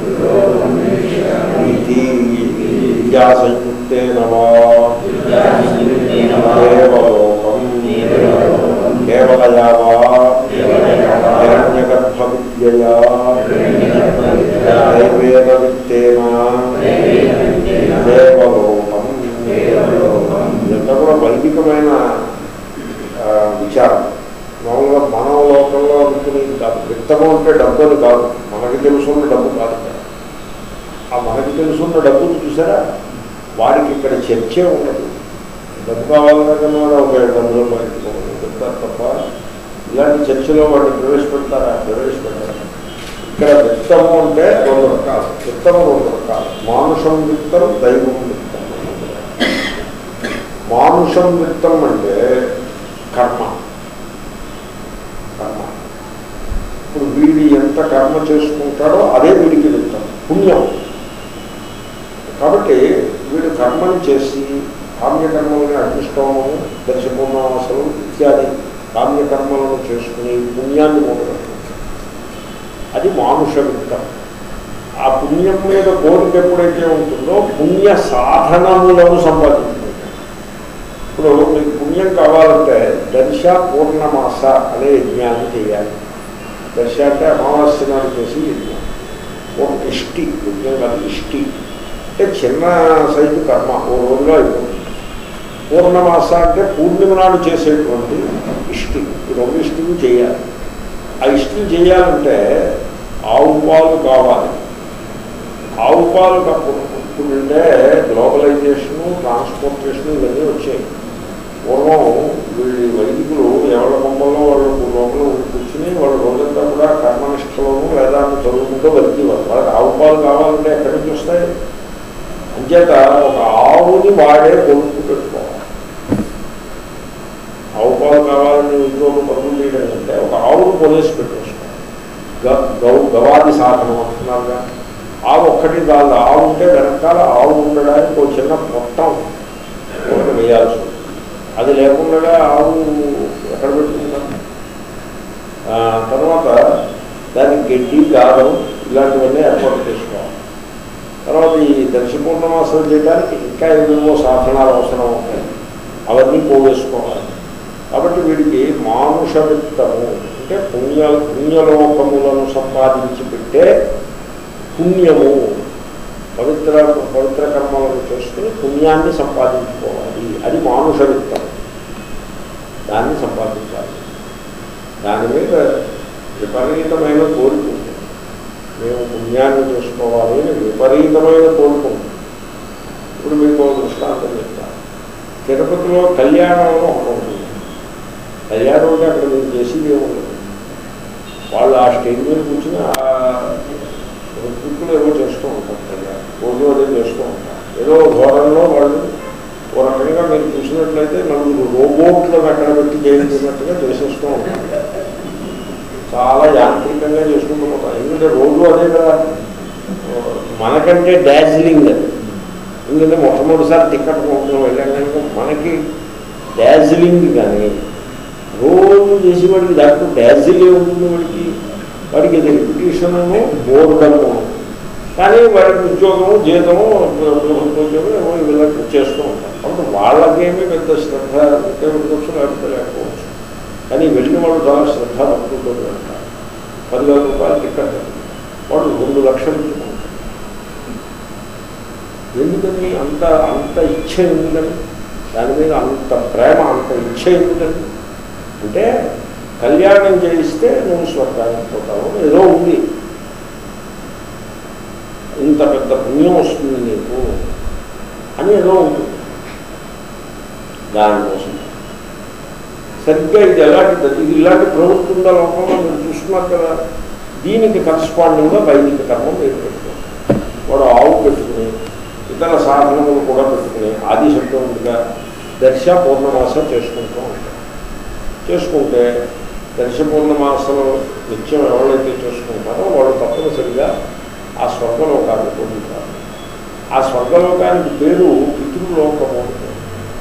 ఇది విద్యాసంయుక్తేన వా దేవలోకం కేవలయా వా హిరణ్యగర్భ విద్యయా దైవేద విత్తేన దేవలోకం ఇదంతా కూడా వైదికమైన ఆ, విచారం మామూలుగా మన విత్తము అంటే డబ్బు అని కాదు మనకి తెలుసున్న డబ్బు కాదు ఇక్కడ. ఆ మనకి తెలుసున్న డబ్బును చూసారా వాడికి ఇక్కడ చర్చే ఉండదు డబ్బు కావాలన్నా కన్నా ఒక డబ్బులో బయటకు చెప్తారు తప్ప ఇలాంటి చర్చలో వాడిని ప్రవేశపెడతారా ప్రవేశపెడతారా ఇక్కడ విత్తము అంటే రెండు రకాలు విత్తము రెండు రకాలు మానుషం విత్తం దైవం విత్తం మానుషం విత్తం అంటే కర్మ కర్మ ఇప్పుడు వీడి ఎంత కర్మ చేసుకుంటాడో అదే వీడికి విత్తం పుణ్యం కాబట్టి వీడు కర్మని చేసి కామ్యకర్మలని అగ్నిష్టోమము దర్శపూర్ణవాసలు ఇత్యాది కామ్యకర్మలను చేసుకుని పుణ్యాన్ని మూడగలుగుతాడు అది మానుష విత్తం ఆ పుణ్యం మీద కోరిక ఎప్పుడైతే ఉంటుందో పుణ్య సాధనములను సంపాదించుకుంటాడు ఇప్పుడు మీకు పుణ్యం కావాలంటే దర్శ పూర్ణమాస అనే యజ్ఞాన్ని చేయాలి దర్శ అంటే అమావాస్య నాడు చేసి యజ్ఞం ఒక ఇష్టి యజ్ఞం కాదు ఇష్టి అంటే చిన్న సైజు కర్మ ఓ రోజులో అయిపోతుంది పూర్ణమాస అంటే పూర్ణిమ నాడు చేసేటువంటి ఇష్టి ఈ రెండు ఇష్టిలు చేయాలి ఆ ఇష్టిలు చేయాలంటే ఆవు పాలు కావాలి ఆవు పాలు కప్పుడు ఇప్పుడంటే గ్లోబలైజేషను ట్రాన్స్పోర్టేషన్ ఇవన్నీ వచ్చాయి పూర్వం వీళ్ళు వైదికులు ఎవరి బొమ్మల్లో వాళ్ళు లోపల ఉండి కూర్చుని వాళ్ళ రోజంతా కూడా కర్మనిష్టలోనూ వేదాన్ని చదువుకుంటూ వెళ్తేవారు వాళ్ళకి ఆవు పాలు కావాలంటే ఎక్కడి నుంచి వస్తాయి అంచేత ఒక ఆవుని వాడే కొనుక్కు పెట్టుకోవాలి ఆవు పాలు కావాలని ఇంట్లో పనులు చేయడం అంటే ఒక ఆవును కొనేసి పెట్టేసుకోవాలి గ- గౌ గవాది సాధనం అంటున్నారుగా ఆవు ఒక్కటి కాదు ఆవు ఉంటే వెనకాల ఆవు ఉండడానికి ఒక చిన్న పొట్టం ఒకటి వేయాల్సి ఉంటుంది అది లేకుండా ఆవు ఎక్కడ పెట్టుకుంటాం ఆ, తర్వాత దానికి గడ్డి గారం ఇలాంటివన్నీ ఏర్పాటు చేసుకోవాలి తర్వాత ఈ దర్శ పూర్ణమాసం చేయడానికి ఇంకా ఏమేమో సాధనాలు అవసరం ఉంటాయి అవన్నీ పోవేసుకోవాలి కాబట్టి వీడికి మానుష విత్తము అంటే పుణ్య పుణ్యలోకములను సంపాదించి పెట్టే పుణ్యము పవిత్ర పవిత్ర కర్మలను చేసుకుని పుణ్యాన్ని సంపాదించుకోవాలి అది మానుష విత్తం దాన్ని సంపాదించాలి దాని మీద విపరీతమైన కోరిక ఉంటుంది మేము పుణ్యాన్ని చేసుకోవాలి అని విపరీతమైన కోరిక ఉంటుంది ఇప్పుడు మీకు ఒక దృష్టాంతం చెప్తాను తిరుపతిలో కళ్యాణం అని ఒకటి ఉంటుంది కళ్యాణం అంటే అక్కడ మీరు చేసేది ఏముండదు వాళ్ళు ఆ స్టేజ్ మీద కూర్చుని ఆ రుత్తులు ఏవో చేస్తూ ఉంటారు కళ్యాణం రోజు అదే చేస్తూ ఉంటారు ఏదో ధోరణిలో వాళ్ళు ఓ రకంగా మీరు చూసినట్లయితే నలుగురు రోబోట్లను అక్కడ పెట్టి చేయించినట్టుగా చేసేస్తూ ఉంటారు చాలా యాంత్రికంగా చేసుకుంటూ ఉంటారు ఎందుకంటే రోజు అదే కదా మనకంటే డార్జిలింగ్ అది ఎందుకంటే మొట్టమొదటిసారి టికెట్ కొనుక్కుని వెళ్ళాం కనుక మనకి డార్జిలింగ్ కానీ రోజు చేసేవాడికి దాంట్లో డార్జిలింగ్ ఉంటుంది వాడికి వాడికి ఇది రిపిటేషను బోర్డము కానీ వాడికి ఉద్యోగము జీతము ప్రభుత్వ ఉద్యోగం ఏమో వీళ్ళకి చేస్తూ ఉంటారు కాబట్టి వాళ్ళకేమీ పెద్ద శ్రద్ధ ఉంటే ఉండొచ్చు లేకపోతే లేకపోవచ్చు కానీ వెళ్ళిన వాళ్ళు చాలా శ్రద్ధ భక్తులతో వెళ్తారు పదివేల రూపాయలు టికెట్ వాడు రెండు లక్షలు ఇచ్చుకుంటారు ఎందుకని అంత అంత ఇచ్చ ఎందుకని దాని మీద అంత ప్రేమ అంత ఇచ్చ ఎందుకని అంటే కళ్యాణం చేయిస్తే నువ్వు స్వర్గానికి పోతావు ఏదో ఉంది ఇంత పెద్ద పుణ్యం వస్తుంది నీకు అని ఏదో ఉంటుంది దానికోసం సరిగ్గా ఇది ఎలాంటి ఇది ఇలాంటి ప్రవృత్తి ఉందా లోకంలో మీరు చూస్తున్నారు కదా దీనికి కరస్పాండింగ్గా వైదిక కర్మం మీరు పెట్టుకోండి వాడు ఆవు పెట్టుకుని ఇతర సాధనములు కూడా పెట్టుకుని ఆది శబ్దం ఉందిగా దర్శ పూర్ణమాస చేసుకుంటూ ఉంటారు చేసుకుంటే దర్శ పూర్ణమాసంలో నిత్యం ఎవరైతే చేసుకుంటారో వాళ్ళు తప్పనిసరిగా ఆ స్వర్గలోకాన్ని పొందుతారు ఆ స్వర్గలోకానికి పేరు పితృలోకము అని పేరు.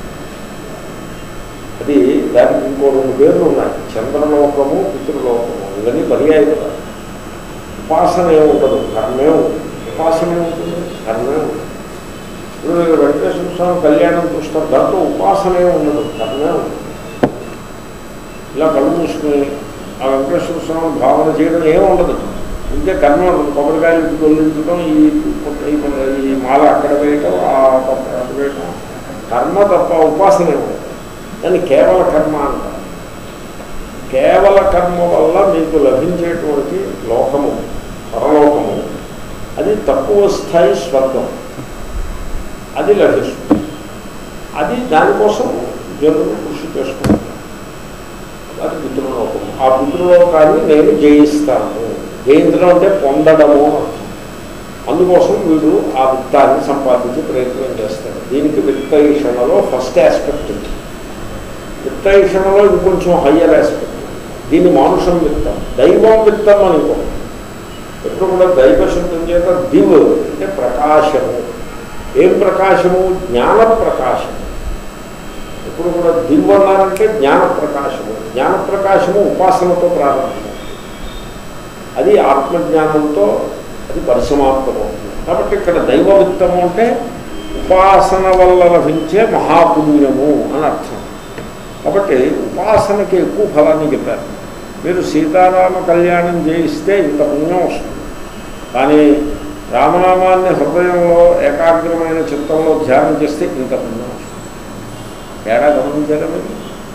అది దానికి ఇంకో రెండు పేర్లు ఉన్నాయి చంద్రలోకము పితృలోకము ఇవన్నీ పర్యాయ కదా ఉపాసన ఏముండదు కర్మే ఉంటుంది ఉపాసన ఏముంటుంది కర్మే ఉంటుంది ఇప్పుడు మీరు వెంకటేశ్వర స్వామి కళ్యాణం చూస్తారు దాంట్లో ఉపాసన ఏమి ఉండదు కర్మే ఉంటుంది ఇలా కళ్ళు మూసుకుని ఆ వెంకటేశ్వర స్వామి భావన చేయడం ఏమి ఉండదు ఇంకే కర్మ ఉంటుంది కొబ్బరికాయలు తొలగించడం ఈ ఈ- ఈ మాల అక్కడ వేయటం ఆ పక్క అక్కడ వేయటం కర్మ తప్ప ఉపాసన ఉండదు దాన్ని కేవల కర్మ అంటారు కేవల కర్మ వల్ల మీకు లభించేటువంటి లోకము పరలోకము అది తక్కువ స్థాయి స్వర్గం అది లభిస్తుంది అది దానికోసం జనులు కృషి చేసుకుంటారు అది పితృలోకం ఆ పితృలోకాన్ని నేను జయిస్తాను జయించడం అంటే పొందడము అని అర్థం. అందుకోసం వీడు ఆ విత్తాన్ని సంపాదించి ప్రయత్నం చేస్తాడు దీనికి విత్తయిషణలో ఫస్ట్ ఆస్పెక్ట్ ఉంది విత్తయిషణలో ఇంకొంచెం హయ్యర్ ఆస్పెక్ట్ దీన్ని మానుషం విత్తం దైవం విత్తం అని ఇంకొకటి ఎప్పుడు కూడా దైవ శబ్దం చేత దివ్ అంటే ప్రకాశము ఏం ప్రకాశము జ్ఞాన ప్రకాశము ఇప్పుడు కూడా దివ్ అన్నారంటే జ్ఞాన ప్రకాశము జ్ఞాన ప్రకాశము ఉపాసనతో ప్రారంభం అది ఆత్మజ్ఞానంతో అది పరిసమాప్తమవుతుంది కాబట్టి ఇక్కడ దైవ విత్తము అంటే ఉపాసన వల్ల లభించే మహాపుణ్యము అని అర్థం కాబట్టి ఉపాసనకి ఎక్కువ ఫలాన్ని చెప్పారు మీరు సీతారామ కళ్యాణం చేయిస్తే ఇంత పుణ్యం వస్తుంది కానీ రామనామాన్ని హృదయంలో ఏకాగ్రమైన చిత్తంలో ధ్యానం చేస్తే ఇంత పుణ్యం వస్తుంది తేడా గమనించారా మీరు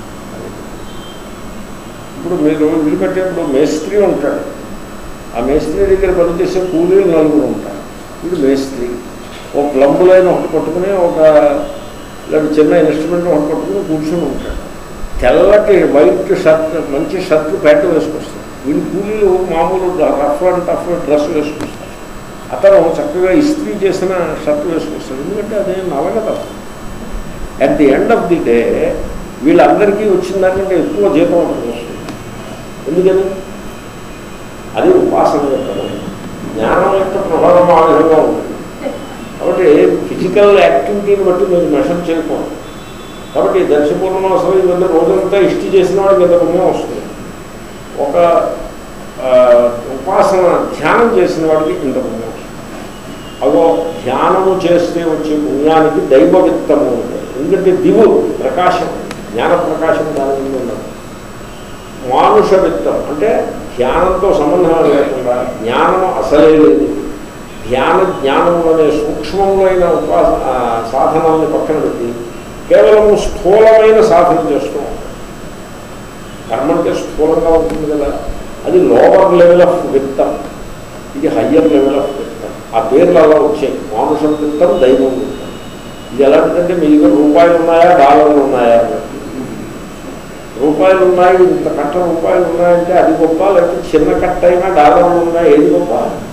ఇప్పుడు మీరు ఇల్లు కట్టేప్పుడు మేస్త్రి ఉంటాడు ఆ మేస్త్రి దగ్గర పనిచేసే కూలీలు నలుగురు ఉంటారు వీడు మేస్త్రి ఒక ప్లంబులైన ఒకటి పట్టుకుని ఒక లేదా చిన్న ఇన్స్ట్రుమెంట్ ఒకటి పట్టుకుని కూర్చొని ఉంటాడు తెల్లటి వైట్ షర్ట్ మంచి షర్ట్ ప్యాంట్ వేసుకొస్తాడు వీళ్ళు కూలీలు మామూలు రఫ్ అండ్ టఫ్ డ్రెస్ వేసుకొస్తారు అతను చక్కగా ఇస్త్రీ చేసిన షర్ట్ వేసుకొస్తాడు ఎందుకంటే అదే నలగదు at the end of the day వీళ్ళందరికీ వచ్చిన దానికంటే ఎక్కువ జీతం ఉంటుంది వస్తుంది ఎందుకని అది ఉపాసన యొక్క బలం. జ్ఞానం యొక్క ప్రభావం ఆ విధంగా ఉంటుంది కాబట్టి ఫిజికల్ యాక్టివిటీని బట్టి మీరు మెషర్ చేయకూడదు కాబట్టి దర్శపూర్ణమాసం ఇవన్నీ రోజంతా ఇష్టి చేసిన వాడికి ఎంత పుణ్యం వస్తుంది ఒక ఆ, ఉపాసన ధ్యానం చేసిన వాడికి ఇంత పుణ్యం వస్తుంది అగో ధ్యానము చేస్తే వచ్చే పుణ్యానికి దైవ విత్తము ఉంటుంది ఎందుకంటే దివు ప్రకాశం జ్ఞాన ప్రకాశం దాని మీద ఉండదు మానుష విత్తం అంటే ధ్యానంతో సంబంధం లేకుండా జ్ఞానము అసలే లేదు ధ్యాన జ్ఞానము అనే సూక్ష్మములైన ఉపాస ఆ, సాధనాన్ని పక్కన పెట్టి కేవలము స్థూలమైన సాధన చేస్తూ ఉంటాం కర్మ అంటే స్థూలంగా ఉంటుంది కదా అది లోవర్ లెవెల్ ఆఫ్ విత్తం ఇది హయ్యర్ లెవెల్ ఆఫ్ విత్తం ఆ పేర్లు అలా వచ్చాయి మానుషం విత్తం దైవం విత్తం ఇది ఎలాంటిదంటే మీ దగ్గర రూపాయలు ఉన్నాయా డాలర్లు ఉన్నాయా అన్నట్టు. రూపాయలు ఉన్నాయి ఇంత కట్ట రూపాయలు ఉన్నాయంటే అది గొప్ప లేకపోతే చిన్న కట్ట అయినా డాలర్లు ఉన్నాయి ఏది గొప్ప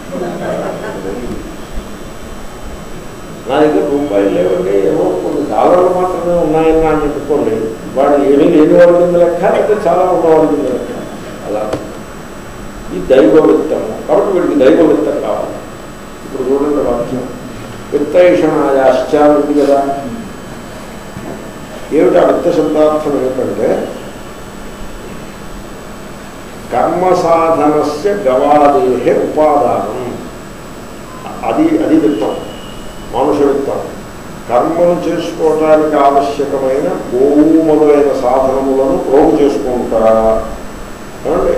నా దగ్గర రూపాయలు లేవండి ఏమో కొన్ని డాలర్లు మాత్రమే ఉన్నాయని అని చెప్పుకోండి వాడు ఏమీ లేని వాడి కింద లెక్క అయితే చాలా ఉన్నవాడి కింద లెక్క అలా ఈ దైవ విత్తము కాబట్టి వీడికి దైవ విత్తం కావాలి ఇప్పుడు చూడండి వాక్యం విత్తైషణాయాశ్చ ఉంది కదా ఏమిటి ఆ విత్త శబ్దార్థం ఏమిటంటే కర్మ సాధనస్య గవాదేహే ఉపాదానం అది అది విత్తం మానుష విత్తం కర్మను చేసుకోవటానికి ఆవశ్యకమైన గోవు మొదలైన సాధనములను ప్రోగు చేసుకుంటా ఏమండి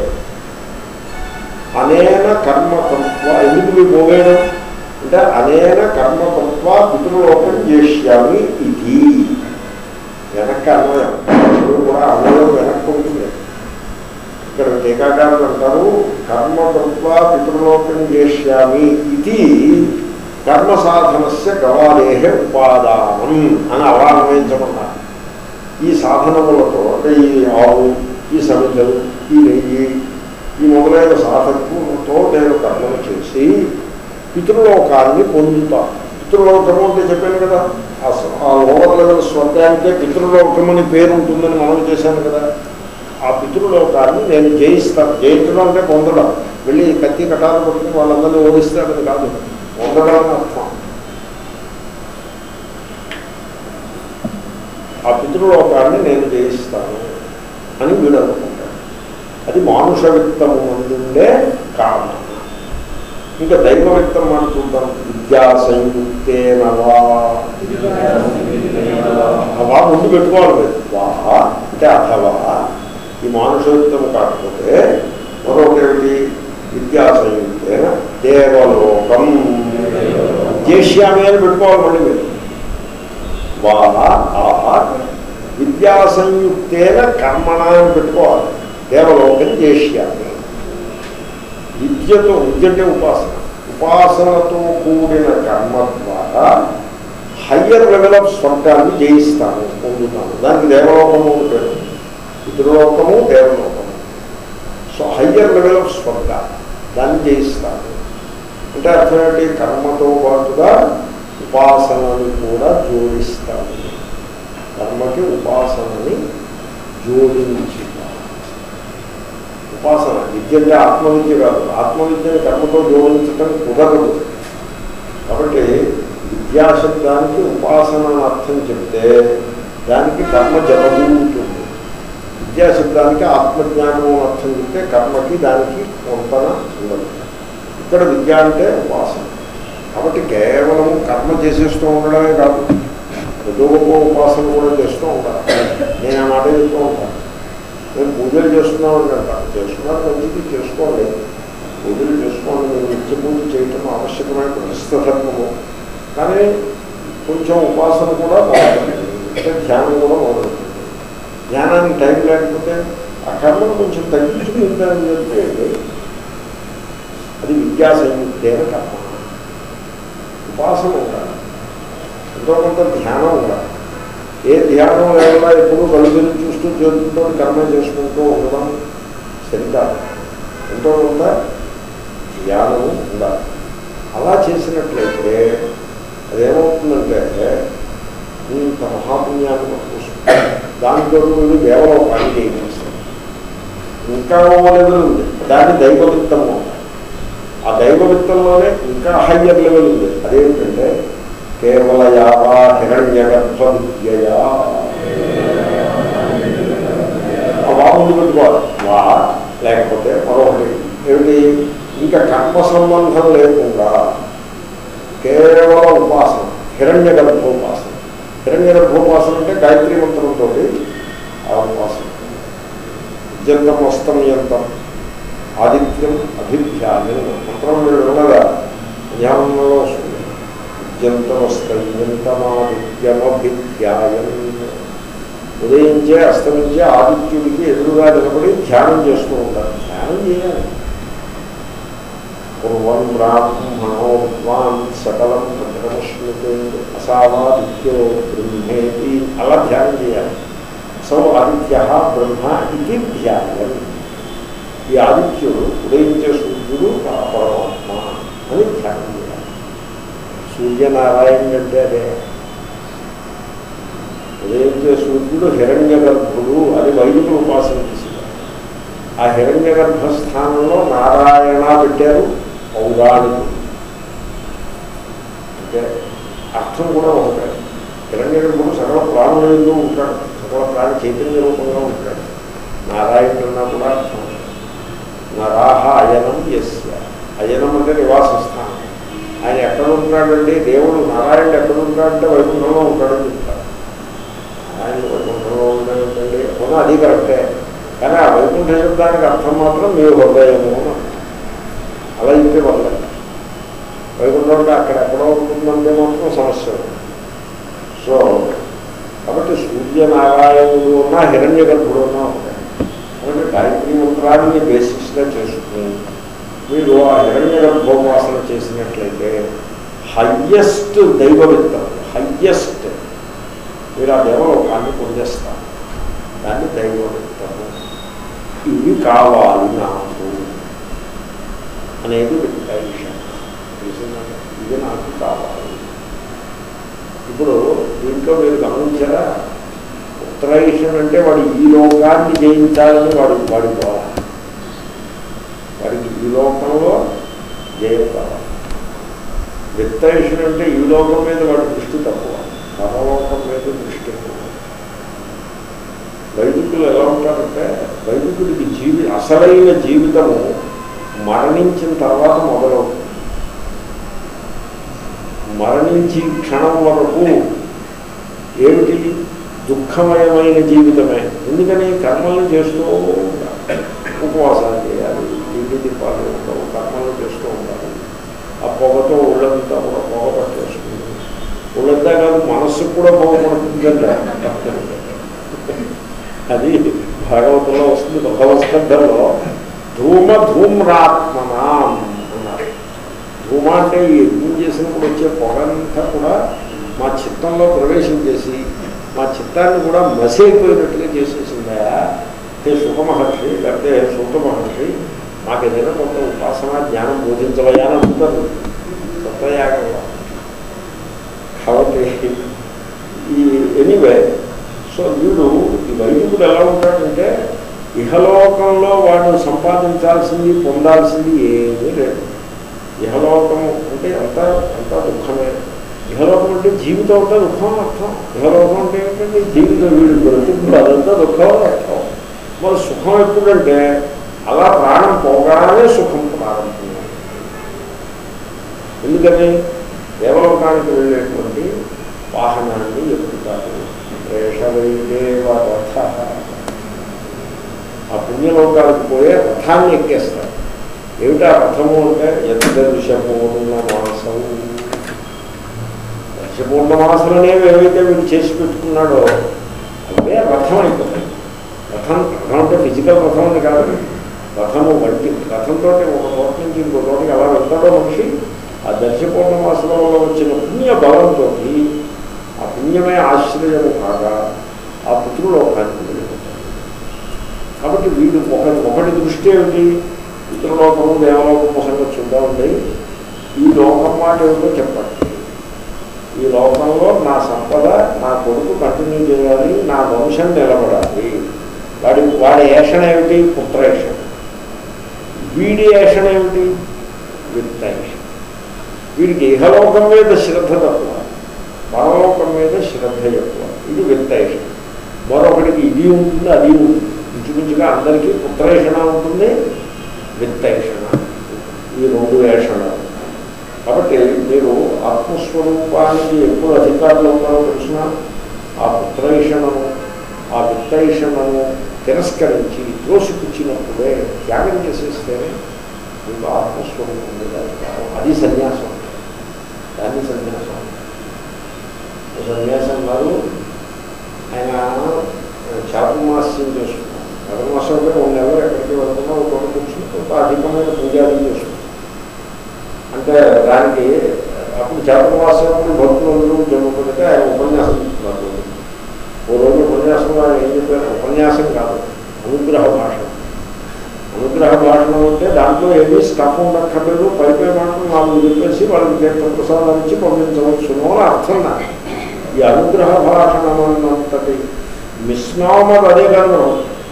అనేన కర్మతత్వ ఎందుకు మీ పోవేయడం అంటే అనేన కర్మతత్వ పితృలోకం చేష్యామి ఇది వెనక్కి అన్వయం ఇప్పుడు కూడా అన్వయం వెనక్కి ఉంటుంది ఇక్కడ టీకాకారులు అంటారు కర్మతత్వ పితృలోకం చేష్యామి ఇది కర్మ సాధనస్య గవాదేహ ఉపాదానం అని అలా అన్వయించమన్నారు ఈ సాధనములతో అంటే ఈ ఆవు ఈ సమితలు ఈ నెయ్యి ఈ మొదలైన సాధనతో నేను కర్మను చేసి పితృలోకాన్ని పొందుతాను పితృలోకము అంటే చెప్పాను కదా ఆ స- ఆ లోవర్ లెవెల్ స్వర్గానికే పితృలోకం అని పేరు ఉంటుందని మనం చేశాను కదా ఆ పితృలోకాన్ని నేను జయిస్తాను జయించడం అంటే పొందడం వెళ్ళి కత్తి కటాలు పట్టుకుని వాళ్ళందరినీ ఓడిస్తాడని కాదు పొందడం అని అర్థం ఆ పితృలోకాన్ని నేను జయిస్తాను అని వీడు అనుకుంటాడు అది మానుష విత్తము అందుండే కామన ఇంకా దైవ విత్తం మాట చూద్దాం విద్యా సంయుక్తేనవా అవా ముందు పెట్టుకోవాలి మీరు వా అంటే అథవా ఈ మానుషోత్తము కాకపోతే మరొకటి ఏమిటి విద్యా సంయుక్తేన దేవలోకం జేష్యామి అని పెట్టుకోవాలి మళ్ళీ మీరు వా ఆ విద్యా సంయుక్తేన కర్మణ అని పెట్టుకోవాలి దేవలోకం చేష్యామి విద్యతో విద్య అంటే ఉపాసన ఉపాసనతో కూడిన కర్మ ద్వారా హయ్యర్ లెవెల్ ఆఫ్ స్వర్గాన్ని జయిస్తాను పొందుతాను దానికి దేవలోకము అని పేరు పితృలోకము దేవలోకము సో హయ్యర్ లెవెల్ ఆఫ్ స్వర్గ దాన్ని జయిస్తాను అంటే అర్థం ఏంటి కర్మతో పాటుగా ఉపాసనని కూడా జోడిస్తాను కర్మకి ఉపాసనని జోడించి ఉపాసన విద్య అంటే ఆత్మవిద్య కాదు ఆత్మవిద్యని కర్మతో జోడించటం కుదరదు కాబట్టి విద్యాశబ్దానికి ఉపాసన అని అర్థం చెప్తే దానికి కర్మ జపము ఉంటుంది విద్యాశబ్దానికి ఆత్మజ్ఞానం అని అర్థం చెప్తే కర్మకి దానికి పొంతన ఉండదు ఇక్కడ విద్య అంటే ఉపాసన కాబట్టి కేవలం కర్మ చేసేస్తూ ఉండడమే కాదు ఏదో గొప్ప ఉపాసన కూడా చేస్తూ ఉండాలి నేను ఆ మాట చెప్తూ ఉంటాను మేము పూజలు చేస్తున్నామని అంటాను చేస్తున్నారు మంచిది చేసుకోండి పూజలు చేసుకోండి మేము నిత్య పూజ చేయటం ఆవశ్యకమైన ప్రస్తుత ధర్మము కానీ కొంచెం ఉపాసన కూడా బాగుంటుంది అంటే ధ్యానం కూడా బాగుంటుంది ధ్యానానికి టైం లేకపోతే ఆ కర్మను కొంచెం తగ్గించుకుంటారని చెప్తే అది విద్యా సంయుక్తైన కర్మ ఉపాసన ఉండాలి ఎంతో కొంత ధ్యానం ఉండాలి ఏ ధ్యానం లేకుండా ఎప్పుడు కలుగుని చూస్తూ చేతులతో కర్మ చేసుకుంటూ ఉండడం సరికాదు ఎంతో కొంత ధ్యానము ఉండాలి అలా చేసినట్లయితే అదేమవుతుందంటే ఇంత మహాపుణ్యాన్ని పట్టుకొస్తుంది దాంతో వీళ్ళు కేవలం పని చేయించారు ఇంకా ఓ లెవెల్ ఉంది దాన్ని దైవవిత్తము అంటారు ఆ దైవవిత్తంలోనే ఇంకా హయ్యర్ లెవెల్ ఉంది అదేంటంటే కేవల యావా హిరణ్య గర్భ విద్యయా ఆ వా ముందు పెట్టుకోవాలి వా లేకపోతే మరొకటి ఏమిటి ఇంకా కర్మ సంబంధం లేకుండా కేవలం ఉపాసన హిరణ్య గర్భోపాసన హిరణ్య గర్భోపాసన అంటే గాయత్రి మంత్రంతో ఆ ఉపాసన జంతం అస్తమయంతం ఆదిత్యం అభిధ్యాయం మంత్రం మీరు వినగా ధ్యానంలో వస్తుంది జంతమస్తమాదిత్యమభిధ్యాయం ఉదయించే అస్తమించే ఆదిత్యుడికి ఎదురుగా నిలబడి ధ్యానం చేస్తూ ఉంటారు ధ్యానం చేయాలి పూర్వం బ్రాహ్మణో విద్వాన్ సకలం భద్రమశ్నుతే అసావాదిత్యో బ్రహ్మేతి అలా ధ్యానం చేయాలి సౌ ఆదిత్య బ్రహ్మ ఇది ధ్యానం ఈ ఆదిత్యుడు ఉదయించే సూర్యుడు ఆ పరమాత్మ అని ధ్యానం చేయాలి సూర్యనారాయణ అంటే అదే ఉదయించే సూర్యుడు హిరణ్య గర్భుడు అని వైదికులు ఉపాసన చేసేవారు ఆ హిరణ్య గర్భ స్థానంలో నారాయణ పెట్టారు పౌరాణికుడు అంటే అర్థం కూడా ఒకటే హిరణ్య గర్భుడు సకల ప్రాణులందు ఉంటాడు సకల ప్రాణి చైతన్య రూపంగా ఉంటాడు నారాయణుడు కూడా అర్థం నరాహ అయనం ఎస్య అయనం అంటే నివాస స్థానం ఆయన ఎక్కడ ఉంటాడండి దేవుడు నారాయణుడు ఎక్కడ ఉంటాడంటే వైకుంఠంలో ఉంటాడని చెప్తారు ఆయన వైకుంఠంలో ఉంటాడండి అవునా అది కరెక్టే కానీ ఆ వైకుంఠ శబ్దానికి అర్థం మాత్రం మీ హృదయము అని అర్థం. అలా చెప్తే వల్ల వైకుంఠం అంటే అక్కడ ఎక్కడో ఉంటుందంటే మాత్రం సమస్య ఉంది. సో కాబట్టి సూర్యనారాయణుడు ఉన్నా హిరణ్య గర్భుడు ఉన్నా ఉంటాయి కాబట్టి గాయత్రి మంత్రాన్ని బేసిస్గా చేసుకుని మీరు ఆ హిరణ్య గర్భోపాసన చేసినట్లయితే హయ్యెస్ట్ దైవవిత్తం హయ్యెస్ట్ మీరు ఆ దేవలోకాన్ని పొందేస్తారు దాన్ని దైవవిత్తము ఇవి కావాలి నాకు అనేది విషయం తెలిసిందండి ఇది నాకు కావాలి ఇప్పుడు దీంట్లో మీరు గమనించారా ఉత్తరాయిషన్ అంటే వాడు ఈ లోకాన్ని జయించాలని వాడు వాడి పోవాలి వాడికి ఈ లోకంలో జయం కావాలి విత్తయుషన్ అంటే ఈ లోకం మీద వాడి దృష్టి తక్కువ పరలోకం మీద దృష్టి ఎక్కువ వైదికులు ఎలా ఉంటారంటే వైదికుడికి జీవి అసలైన జీవితము మరణించిన తర్వాత మొదలవుతుంది మరణించి క్షణం వరకు ఏమిటి దుఃఖమయమైన జీవితమే ఎందుకని కర్మలు చేస్తూ ఉండాలి ఉపవాసాలు చేయాలి ఇంటి దీపాలు ఉండవు కర్మలు చేస్తూ ఉండాలి ఆ పొగతో ఒళ్ళంతా కూడా పొగ పట్టేస్తుంది ఒళ్ళంతా కాదు మనస్సు కూడా పొగ పడుతుందంట అది భాగవతంలో వస్తుంది భగవస్కంధంలో ధూమ ధూమ్రాత్మనాం అన్నారు ధూమ అంటే ఈ యజ్ఞం చేసినప్పుడు వచ్చే పొగంతా కూడా మా చిత్తంలో ప్రవేశం చేసి మా చిత్తాన్ని కూడా మసైపోయినట్టుగా చేసేసిందా హే సుఖ మహర్షి లేకపోతే హే సూత మహర్షి మాకు ఏదైనా కొంత ఉపాసన జ్ఞానం బోధించవయ్యా అని అడుగుతారు సత్వయాగంలో కాబట్టి ఈ ఎనీవే సో వీడు ఈ వైదికుడు ఎలా ఉంటాడంటే ఇహలోకంలో వాడు సంపాదించాల్సింది పొందాల్సింది ఏమీ లేదు ఇహలోకం అంటే అంతా అంతా దుఃఖమే ఇహలోకం అంటే జీవితం అంతా దుఃఖం అని అర్థం ఇహలోకం అంటే ఏంటంటే జీవితం వీడు బ్రతుకుడు అదంతా దుఃఖం అని అర్థం మరి సుఖం ఎప్పుడంటే అలా ప్రాణం పోగానే సుఖం ప్రారంభం ఎందుకని దేవలోకానికి వెళ్ళేటువంటి వాహనాన్ని ఎక్కుతారు రేషవైదేవ రథ ఆ పుణ్యలోకాలకు పోయే రథాన్ని ఎక్కేస్తారు ఏమిటా రథము అంటే ఎంత దృశ్యపూర్ణ మాసం దర్శపూర్ణ మాసలనేవి ఏవైతే వీడు చేసి పెట్టుకున్నాడో అవే రథం అయిపోతాయి రథం రథం అంటే ఫిజికల్ రథం అని కాదు రథము వంటి రథంతో ఒక చోట నుంచి ఇంకో చోటకి ఎలా వెళ్తాడో మనిషి ఆ దర్శపూర్ణమాసంలో వచ్చిన పుణ్య బలంతో ఆ పుణ్యమే ఆశ్రయము కాగా ఆ పితృలోకానికి వెళ్ళిపోతాడు కాబట్టి వీడు ఒకటి ఒకటి దృష్టి ఏమిటి పితృలోకము దేవలోకము సంగతి చూద్దామండి ఈ లోకం మాట ఏమిటో చెప్పండి ఈ లోకంలో నా సంపద నా కొడుకు కంటిన్యూ చేయాలి నా వంశం నిలబడాలి వాడి వాడి ఏషణ ఏమిటి పుత్రేషణ వీడి ఏషణ ఏమిటి విత్తేషణ వీడికి ఇహలోకం మీద శ్రద్ధ తక్కువ పరలోకం మీద శ్రద్ధ ఎక్కువ ఇది విత్తేషణ మరొకటికి ఇది ఉంటుంది అది ఉంటుంది ఇంచుమించుగా అందరికీ పుత్రేషణ ఉంటుంది విత్తేషణ ఈ రెండు వేషణలు కాబట్టి మీరు ఆత్మస్వరూపానికి ఎప్పుడు అధికారులు ఉన్నారో తెలిసిన ఆ పుత్రైషణను ఆ విత్తైషణను తిరస్కరించి త్రోసిపుచ్చినప్పుడే త్యాగం చేసేస్తేనే మీకు ఆత్మస్వరూపం మీద అధికారం అది సన్యాసం దాన్ని సన్యాసం ఓ సన్యాసం గారు ఆయన చాతుర్మాస్యం చేస్తున్నారు చాతుర్మాసం అంటే రెండు నెలలు ఎక్కడికి వెళ్తున్నా ఒక చోట కూర్చుని ఒక అధికమైన పూజాది చేస్తున్నారు అంటే దానికి అప్పుడు చాతుర్మాసం భక్తులందరూ జరుగుతుంటే ఆయన ఉపన్యాసం ఇస్తున్నారు ఓ రోజు ఉపన్యాసంలో ఆయన ఏం చెప్పారు ఉపన్యాసం కాదు అనుగ్రహ భాష అనుగ్రహ భాషణం అంటే దాంట్లో ఏమీ స్టఫ్ ఉండక్కర్లేదు పైపై మాటలు నాలుగు చెప్పేసి వాళ్ళకి తీర్థ ప్రసాదాలు ఇచ్చి పంపించవచ్చును అని అర్థం నాకు ఈ అనుగ్రహ భాషణం అన్నంతటి మిస్నామర్ అదే కారణం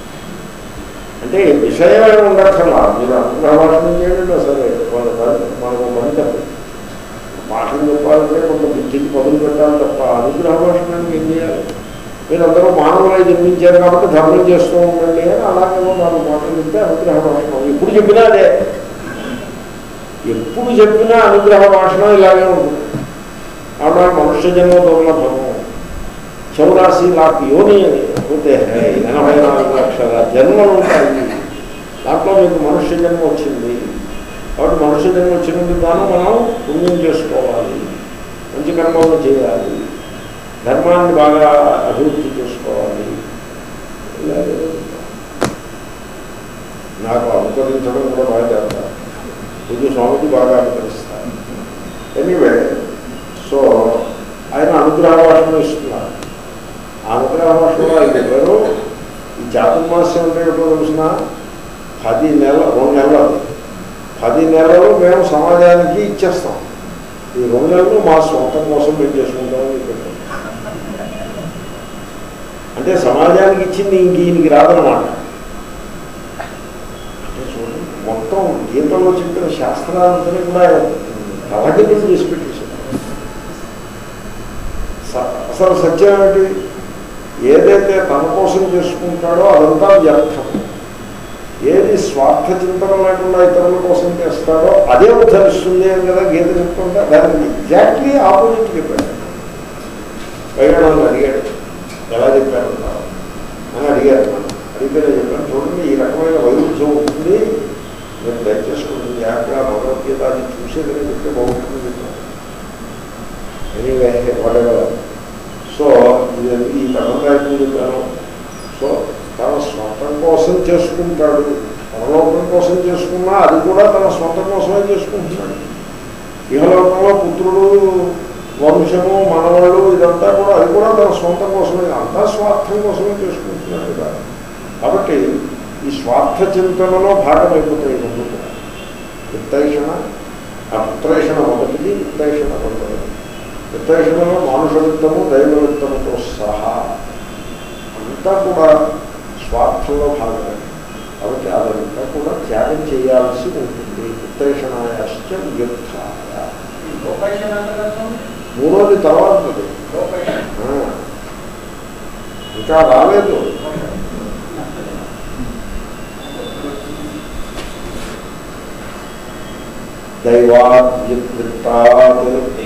అంటే విషయమే ఉండక్కర్లా మీరు అనుగ్రహ భాషణం చేయండి సరే వాళ్ళ మనకు మంచి భాషణ చెప్పాలంటే కొంత బుద్ధికి పదులు పెట్టాలి తప్ప అనుగ్రహ భాషణానికి ఏం చేయాలి మీరందరూ మానవులై జన్మించారు కాబట్టి ధర్మం చేస్తూ ఉండండి అని అలాగే నాలుగు మాటలు చెప్తే అనుగ్రహ భాషణం ఎప్పుడు చెప్పినా అదే ఎప్పుడు చెప్పినా అనుగ్రహ భాషణం ఇలాగే ఉంటుంది కాబట్టి మనుష్య జన్మ దుర్లభము చౌరాసి లాక్ యోని పోతే ఎనభై నాలుగు లక్షల జన్మలు ఉంటాయి దాంట్లో మీకు మనుష్య జన్మ వచ్చింది కాబట్టి మనుష్య జన్మ వచ్చినందుకు గాను మనం పుణ్యం చేసుకోవాలి మంచి కర్మలు చేయాలి ధర్మాన్ని బాగా అభివృద్ధి చేసుకోవాలి ఇలాగే నాకు అనుకరించడం కూడా బాగా చేస్తారు పూజ స్వామికి బాగా అనుకరిస్తారు ఎనీవే సో ఆయన అనుగ్రహ భాషను ఇస్తున్నారు ఆ అనుగ్రహ భాషలో ఆయన చెప్పారు ఈ చాతుర్మాస్యం అంటే ఎప్పుడో తెలిసిన పది నెలలు రెండు నెలలు అది పది నెలలు మేము సమాజానికి ఇచ్చేస్తాం ఈ రెండు నెలలు మా సొంతం కోసం మేము చేసుకుంటామని చెప్పారు అంటే సమాజానికి ఇచ్చింది ఇంక ఈయనకి రాదనమాట అంటే చూడండి మొత్తం గీతంలో చెప్పిన శాస్త్రాలంతా కూడా తలకిందులు చేసి పెట్టేశారు స- అసలు సత్యం ఏమిటి ఏదైతే తన కోసం చేసుకుంటాడో అదంతా వ్యర్థం ఏది స్వార్థ చింతన లేకుండా ఇతరుల కోసం చేస్తాడో అదే ఉద్ధరిస్తుంది అని కదా గీత చెప్తుంటే దానికి ఎగ్జాక్ట్లీ ఆపోజిట్ చెప్పాడు పైగా నన్ను అడిగాడు ఎలా చెప్పారు అని అడిగారు నన్ను అడిగితే నేను చెప్పాను చూడండి ఈ రకమైన వైరుధ్యం ఉంటుంది నేను దయచేసుకుంటుంది జాగ్రత్తగా భగవద్గీత అది చూసేదని చెప్తే బాగుంటుంది చెప్పాను ఎనీవే whatever. సో ఇది ఈ కర్మకాయకు చెప్పాను సో తన స్వంత కోసం చేసుకుంటాడు పరలోకం కోసం చేసుకున్నా అది కూడా తన సొంత కోసమే చేసుకుంటున్నాడు ఇహలోకంలో పుత్రుడు వంశము మనవాళ్ళు ఇదంతా కూడా అది కూడా తన సొంత కోసమే అంతా స్వార్థం కోసమే చేసుకుంటున్నాడు కదా కాబట్టి ఈ స్వార్థ చింతనలో భాగమైపోతాయి రెండు కూడా విత్తైషణ ఆ పుత్రేషణ ఒకటిది విత్తైషణ రెండవది విత్తైషణలో మానుష విత్తము దైవ విత్తముతో సహా అంతా కూడా స్వార్థంలో భాగమే కాబట్టి అదంతా కూడా త్యాగం చేయాల్సి ఉంటుంది విత్తైషణాయాశ్చ యుద్ధాయ లోకేషన్ అంటే కదా మూడోది తర్వాత లోకేషన్ ఇంకా రాలేదు దైవాద్యుత్తాత్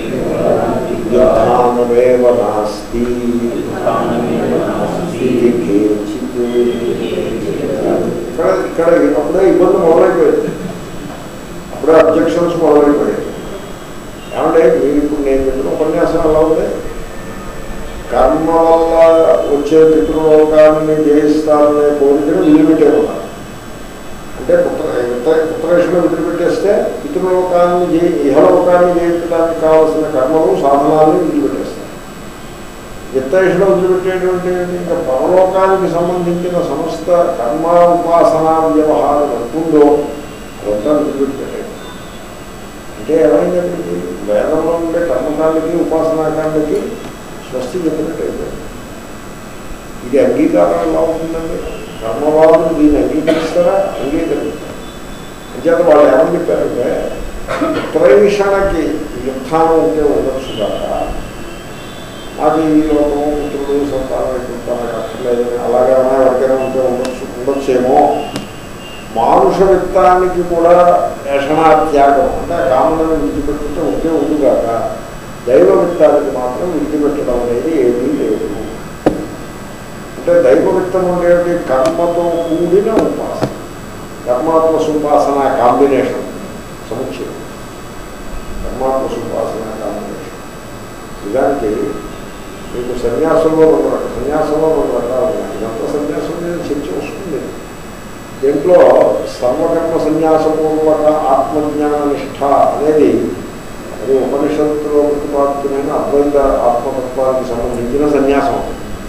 యుద్ధానమేవ నాస్తి ఇది కేచిత్. ఇక్కడ ఇక్కడ అప్పుడే ఇబ్బంది మొదలైపోయింది అప్పుడే అబ్జెక్షన్స్ మొదలైపోయాయి ఏమంటే మీరు ఇప్పుడు నేను చెప్పిన ఉపన్యాసం ఎలా ఉంది కర్మ వల్ల వచ్చే పితృలోకాన్ని జయిస్తారనే కోరికను వదిలిపెట్టేవారు అంటే పుత్ర పుత్ర- పుత్రేషను వదిలిపెట్టేస్తే పితృలోకాన్ని జయి ఇహలోకాన్ని జయించడానికి కావలసిన కర్మలు సాధనాలను వదిలిపెట్టేస్తారు విత్తేషణ వదిలిపెట్టేటువంటి ఇంకా పరలోకానికి సంబంధించిన సమస్త కర్మ ఉపాసనా వ్యవహారం ఎంతుందో అదంతా వదిలిపెట్టాడు అంటే ఏమైందండి వేదంలో ఉండే కర్మకాండకి ఉపాసనాకాండకి స్వస్తి చెప్పినట్టయిపోయింది ఇది అంగీకారం ఎలా ఉంటుందండి కర్మవాదులు దీన్ని అంగీకరిస్తారా అంగీకరిస్తారు అంచేత వాళ్ళు ఏమని చెప్పారంటే త్రైషణకి యుద్ధానం ఉంటే ఉండొచ్చు కాక అది ఈ లోకం మిత్రుడు సంతానం ఎదుగుతాను అక్కర్లేదని అలాగే ఎవరికైనా ఉంటే ఉండొచ్చు ఉండొచ్చేమో మానుష విత్తానికి కూడా యషణాత్యాగం అంటే ఆ కామలను విడిచిపెట్టుకుంటే ఉంటే ఉండుగాక దైవ విత్తానికి మాత్రం విడిచిపెట్టడం అనేది ఏమీ లేదు అంటే దైవ విత్తం అంటే కర్మతో కూడిన ఉపాసన కర్మాత్మ సుపాసన కాంబినేషన్ సముచ్చయం కర్మాత్మ సుపాసన కాంబినేషన్ నిజానికి మీకు సన్యాసంలో రెండు రకాలు సన్యాసంలో రెండు రకాలు ఉన్నాయి ఇదంతా సన్యాసం మీద చర్చ వస్తుంది దీంట్లో సర్వకర్మ సన్యాసపూర్వక ఆత్మజ్ఞాన నిష్ఠ అనేది అది ఉపనిషత్తులో ప్రతిపాదితమైన అద్వైత ఆత్మతత్వానికి సంబంధించిన సన్యాసం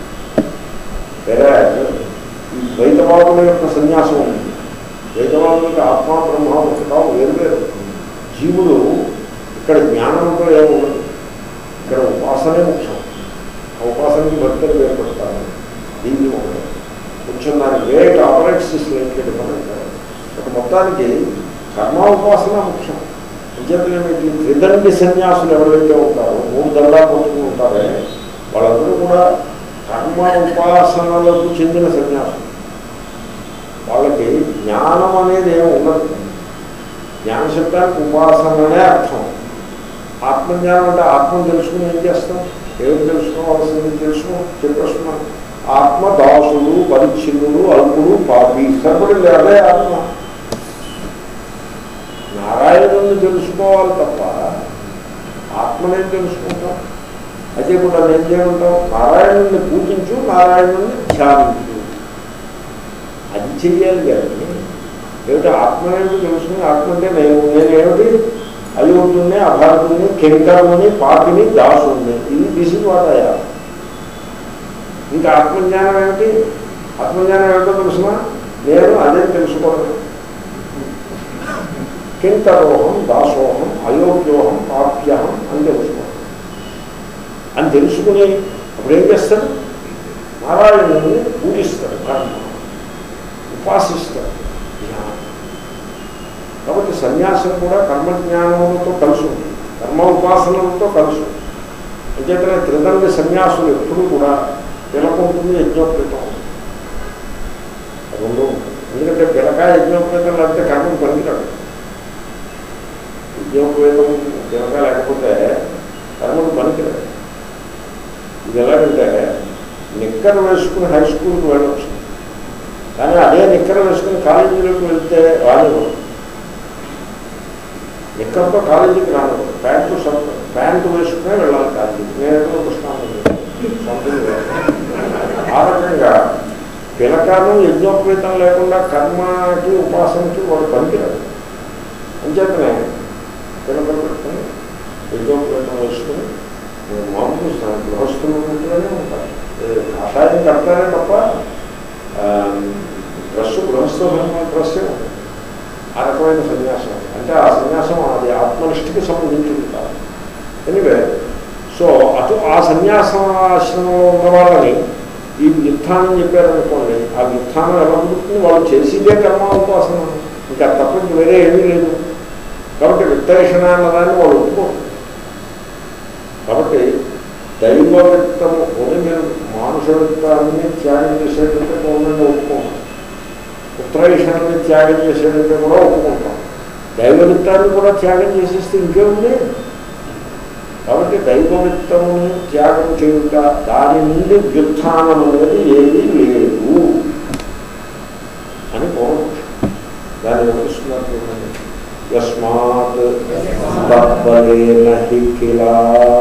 వేరే ఈ ద్వైతవాదుల యొక్క సన్యాసం ఉంది ద్వైతవాదులకి ఆత్మ బ్రహ్మ ఒకటా వేరు వేరు జీవుడు ఇక్కడ జ్ఞానంతో ఏమి ఉండదు ఇక్కడ ఉపాసనే ముఖ్యం ఆ ఉపాసనకి భక్తులు ఏర్పడతారు దీన్ని ఉండదు కొంచెం దాని వేట్ ఆపరేట్స్ స్లైట్లీ డిఫరెంట్ ఒక మొత్తానికి కర్మ ఉపాసన ముఖ్యం అంచేతనేమిటి త్రిదండి సన్యాసులు ఎవరైతే ఉంటారో మూడు దండా పొందుతూ ఉంటారే వాళ్ళందరూ కూడా కర్మ ఉపాసనలకు చెందిన సన్యాసులు వాళ్ళకి జ్ఞానం అనేది ఏమి ఉండదు జ్ఞాన శబ్దానికి ఉపాసననే అర్థం ఆత్మజ్ఞానం అంటే ఆత్మను తెలుసుకుని ఏం చేస్తాం ఏమి తెలుసుకోవాల్సింది తెలుసుకో చెప్పేస్తున్నాం ఆత్మ దాసుడు పరిచ్ఛిన్నుడు అల్పుడు పాపి సర్వడి అదే ఆత్మ నారాయణుని తెలుసుకోవాలి తప్ప ఆత్మనే తెలుసుకుంటాం అయితే ఇప్పుడు అది ఏం చేయమంటాం నారాయణుని పూజించు నారాయణుని ధ్యానించు అది చెయ్యాలి కానీ ఏమిటి ఆత్మనేమిటి తెలుసుకుని ఆత్మ అంటే నేను నేనేమిటి అయోగ్యుని అభారతుని కెంకరుని పాపిని దాసుని ఇది తీసుకుపోతాయా ఇంకా ఆత్మజ్ఞానం ఏమిటి ఆత్మజ్ఞానం ఏమిటో తెలుసునా నేను అదే తెలుసుకోవడం కింకరోహం దాసోహం అయోగ్యోహం పాప్యహం అని తెలుసుకోవడం అని తెలుసుకుని అప్పుడు ఏం చేస్తాడు నారాయణుని పూజిస్తాడు కర్మ ఉపాసిస్తాడు ధ్యానం కాబట్టి సన్యాసం కూడా కర్మజ్ఞానములతో కలిసి ఉంది కర్మ ఉపాసనలతో కలిసి ఉంది అంచేతనే త్రిదండి సన్యాసులు ఎప్పుడూ కూడా పిలకుంటుంది యజ్ఞోపేతం రెండు ఉంటుంది. ఎందుకంటే పిలక యజ్ఞోపేతం లేకపోతే కర్మం పనికిరాడు యజ్ఞోపేతం పిలక లేకపోతే కర్మకు పనికిరాడు ఇది ఎలాగంటే నిక్కర్ వేసుకుని హై స్కూల్కి వెళ్ళొచ్చు కానీ అదే నిక్కర్ వేసుకుని కాలేజీలోకి వెళ్తే రానివ్వదు నిక్కర్తో కాలేజీకి రానివ్వదు ప్యాంటు షర్ట్ ప్యాంటు వేసుకునే వెళ్ళాలి కాలేజీకి నేను ఎదురు కృష్ణాన్ని ఆ రకంగా పిలకాను యజ్ఞోపేతం లేకుండా కర్మకి ఉపాసనకి వాడు పనికిరాడు అంచేతనే పిలకలు పెట్టుకుని యజ్ఞోపేతం వేసుకుని మామూలు స్నానం గృహస్థులు ఉంటూనే ఉంటారు ఏ కాషాయం కడతారే తప్ప ఆ, డ్రెస్ గృహస్థ ధర్మ డ్రెస్సే ఉంటుంది ఆ రకమైన సన్యాసం అంటే ఆ సన్యాసం అది ఆత్మనిష్ఠకి సంబంధించింది కాదు ఎనివే సో అటు ఆ సన్యాసాశ్రమంలో ఉన్న వాళ్ళని ఈ వ్యుత్థానం చెప్పారనుకోండి ఆ వ్యుత్థానం ఎలా కుదురుతుంది వాళ్ళు చేసేదే కర్మ ఉపాసన ఇంకా తప్ప ఇంక వేరే ఏమీ లేదు కాబట్టి విత్తరేషణ అన్నదాన్ని వాళ్ళు ఒప్పుకోరు కాబట్టి దైవ విత్తము పోనీ మీరు మానుష విత్తాన్ని త్యాగం చేసేటంటే పూర్ణంగా ఒప్పుకోండి ఉత్తరేషణని త్యాగం చేసేటంటే కూడా ఒప్పుకుంటాం దైవ విత్తాన్ని కూడా త్యాగం చేసేస్తే ఇంకేముంది కాబట్టి దైవవిత్తమును త్యాగం చేయుట దాని నుండి వ్యుత్థానం అనేది ఏది లేదు అని పూర్వపక్షం దాన్ని వివరిస్తున్నారు చూడండి యస్మాత్ తత్పలేన హి కిలా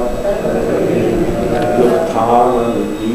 వ్యుత్థానమితి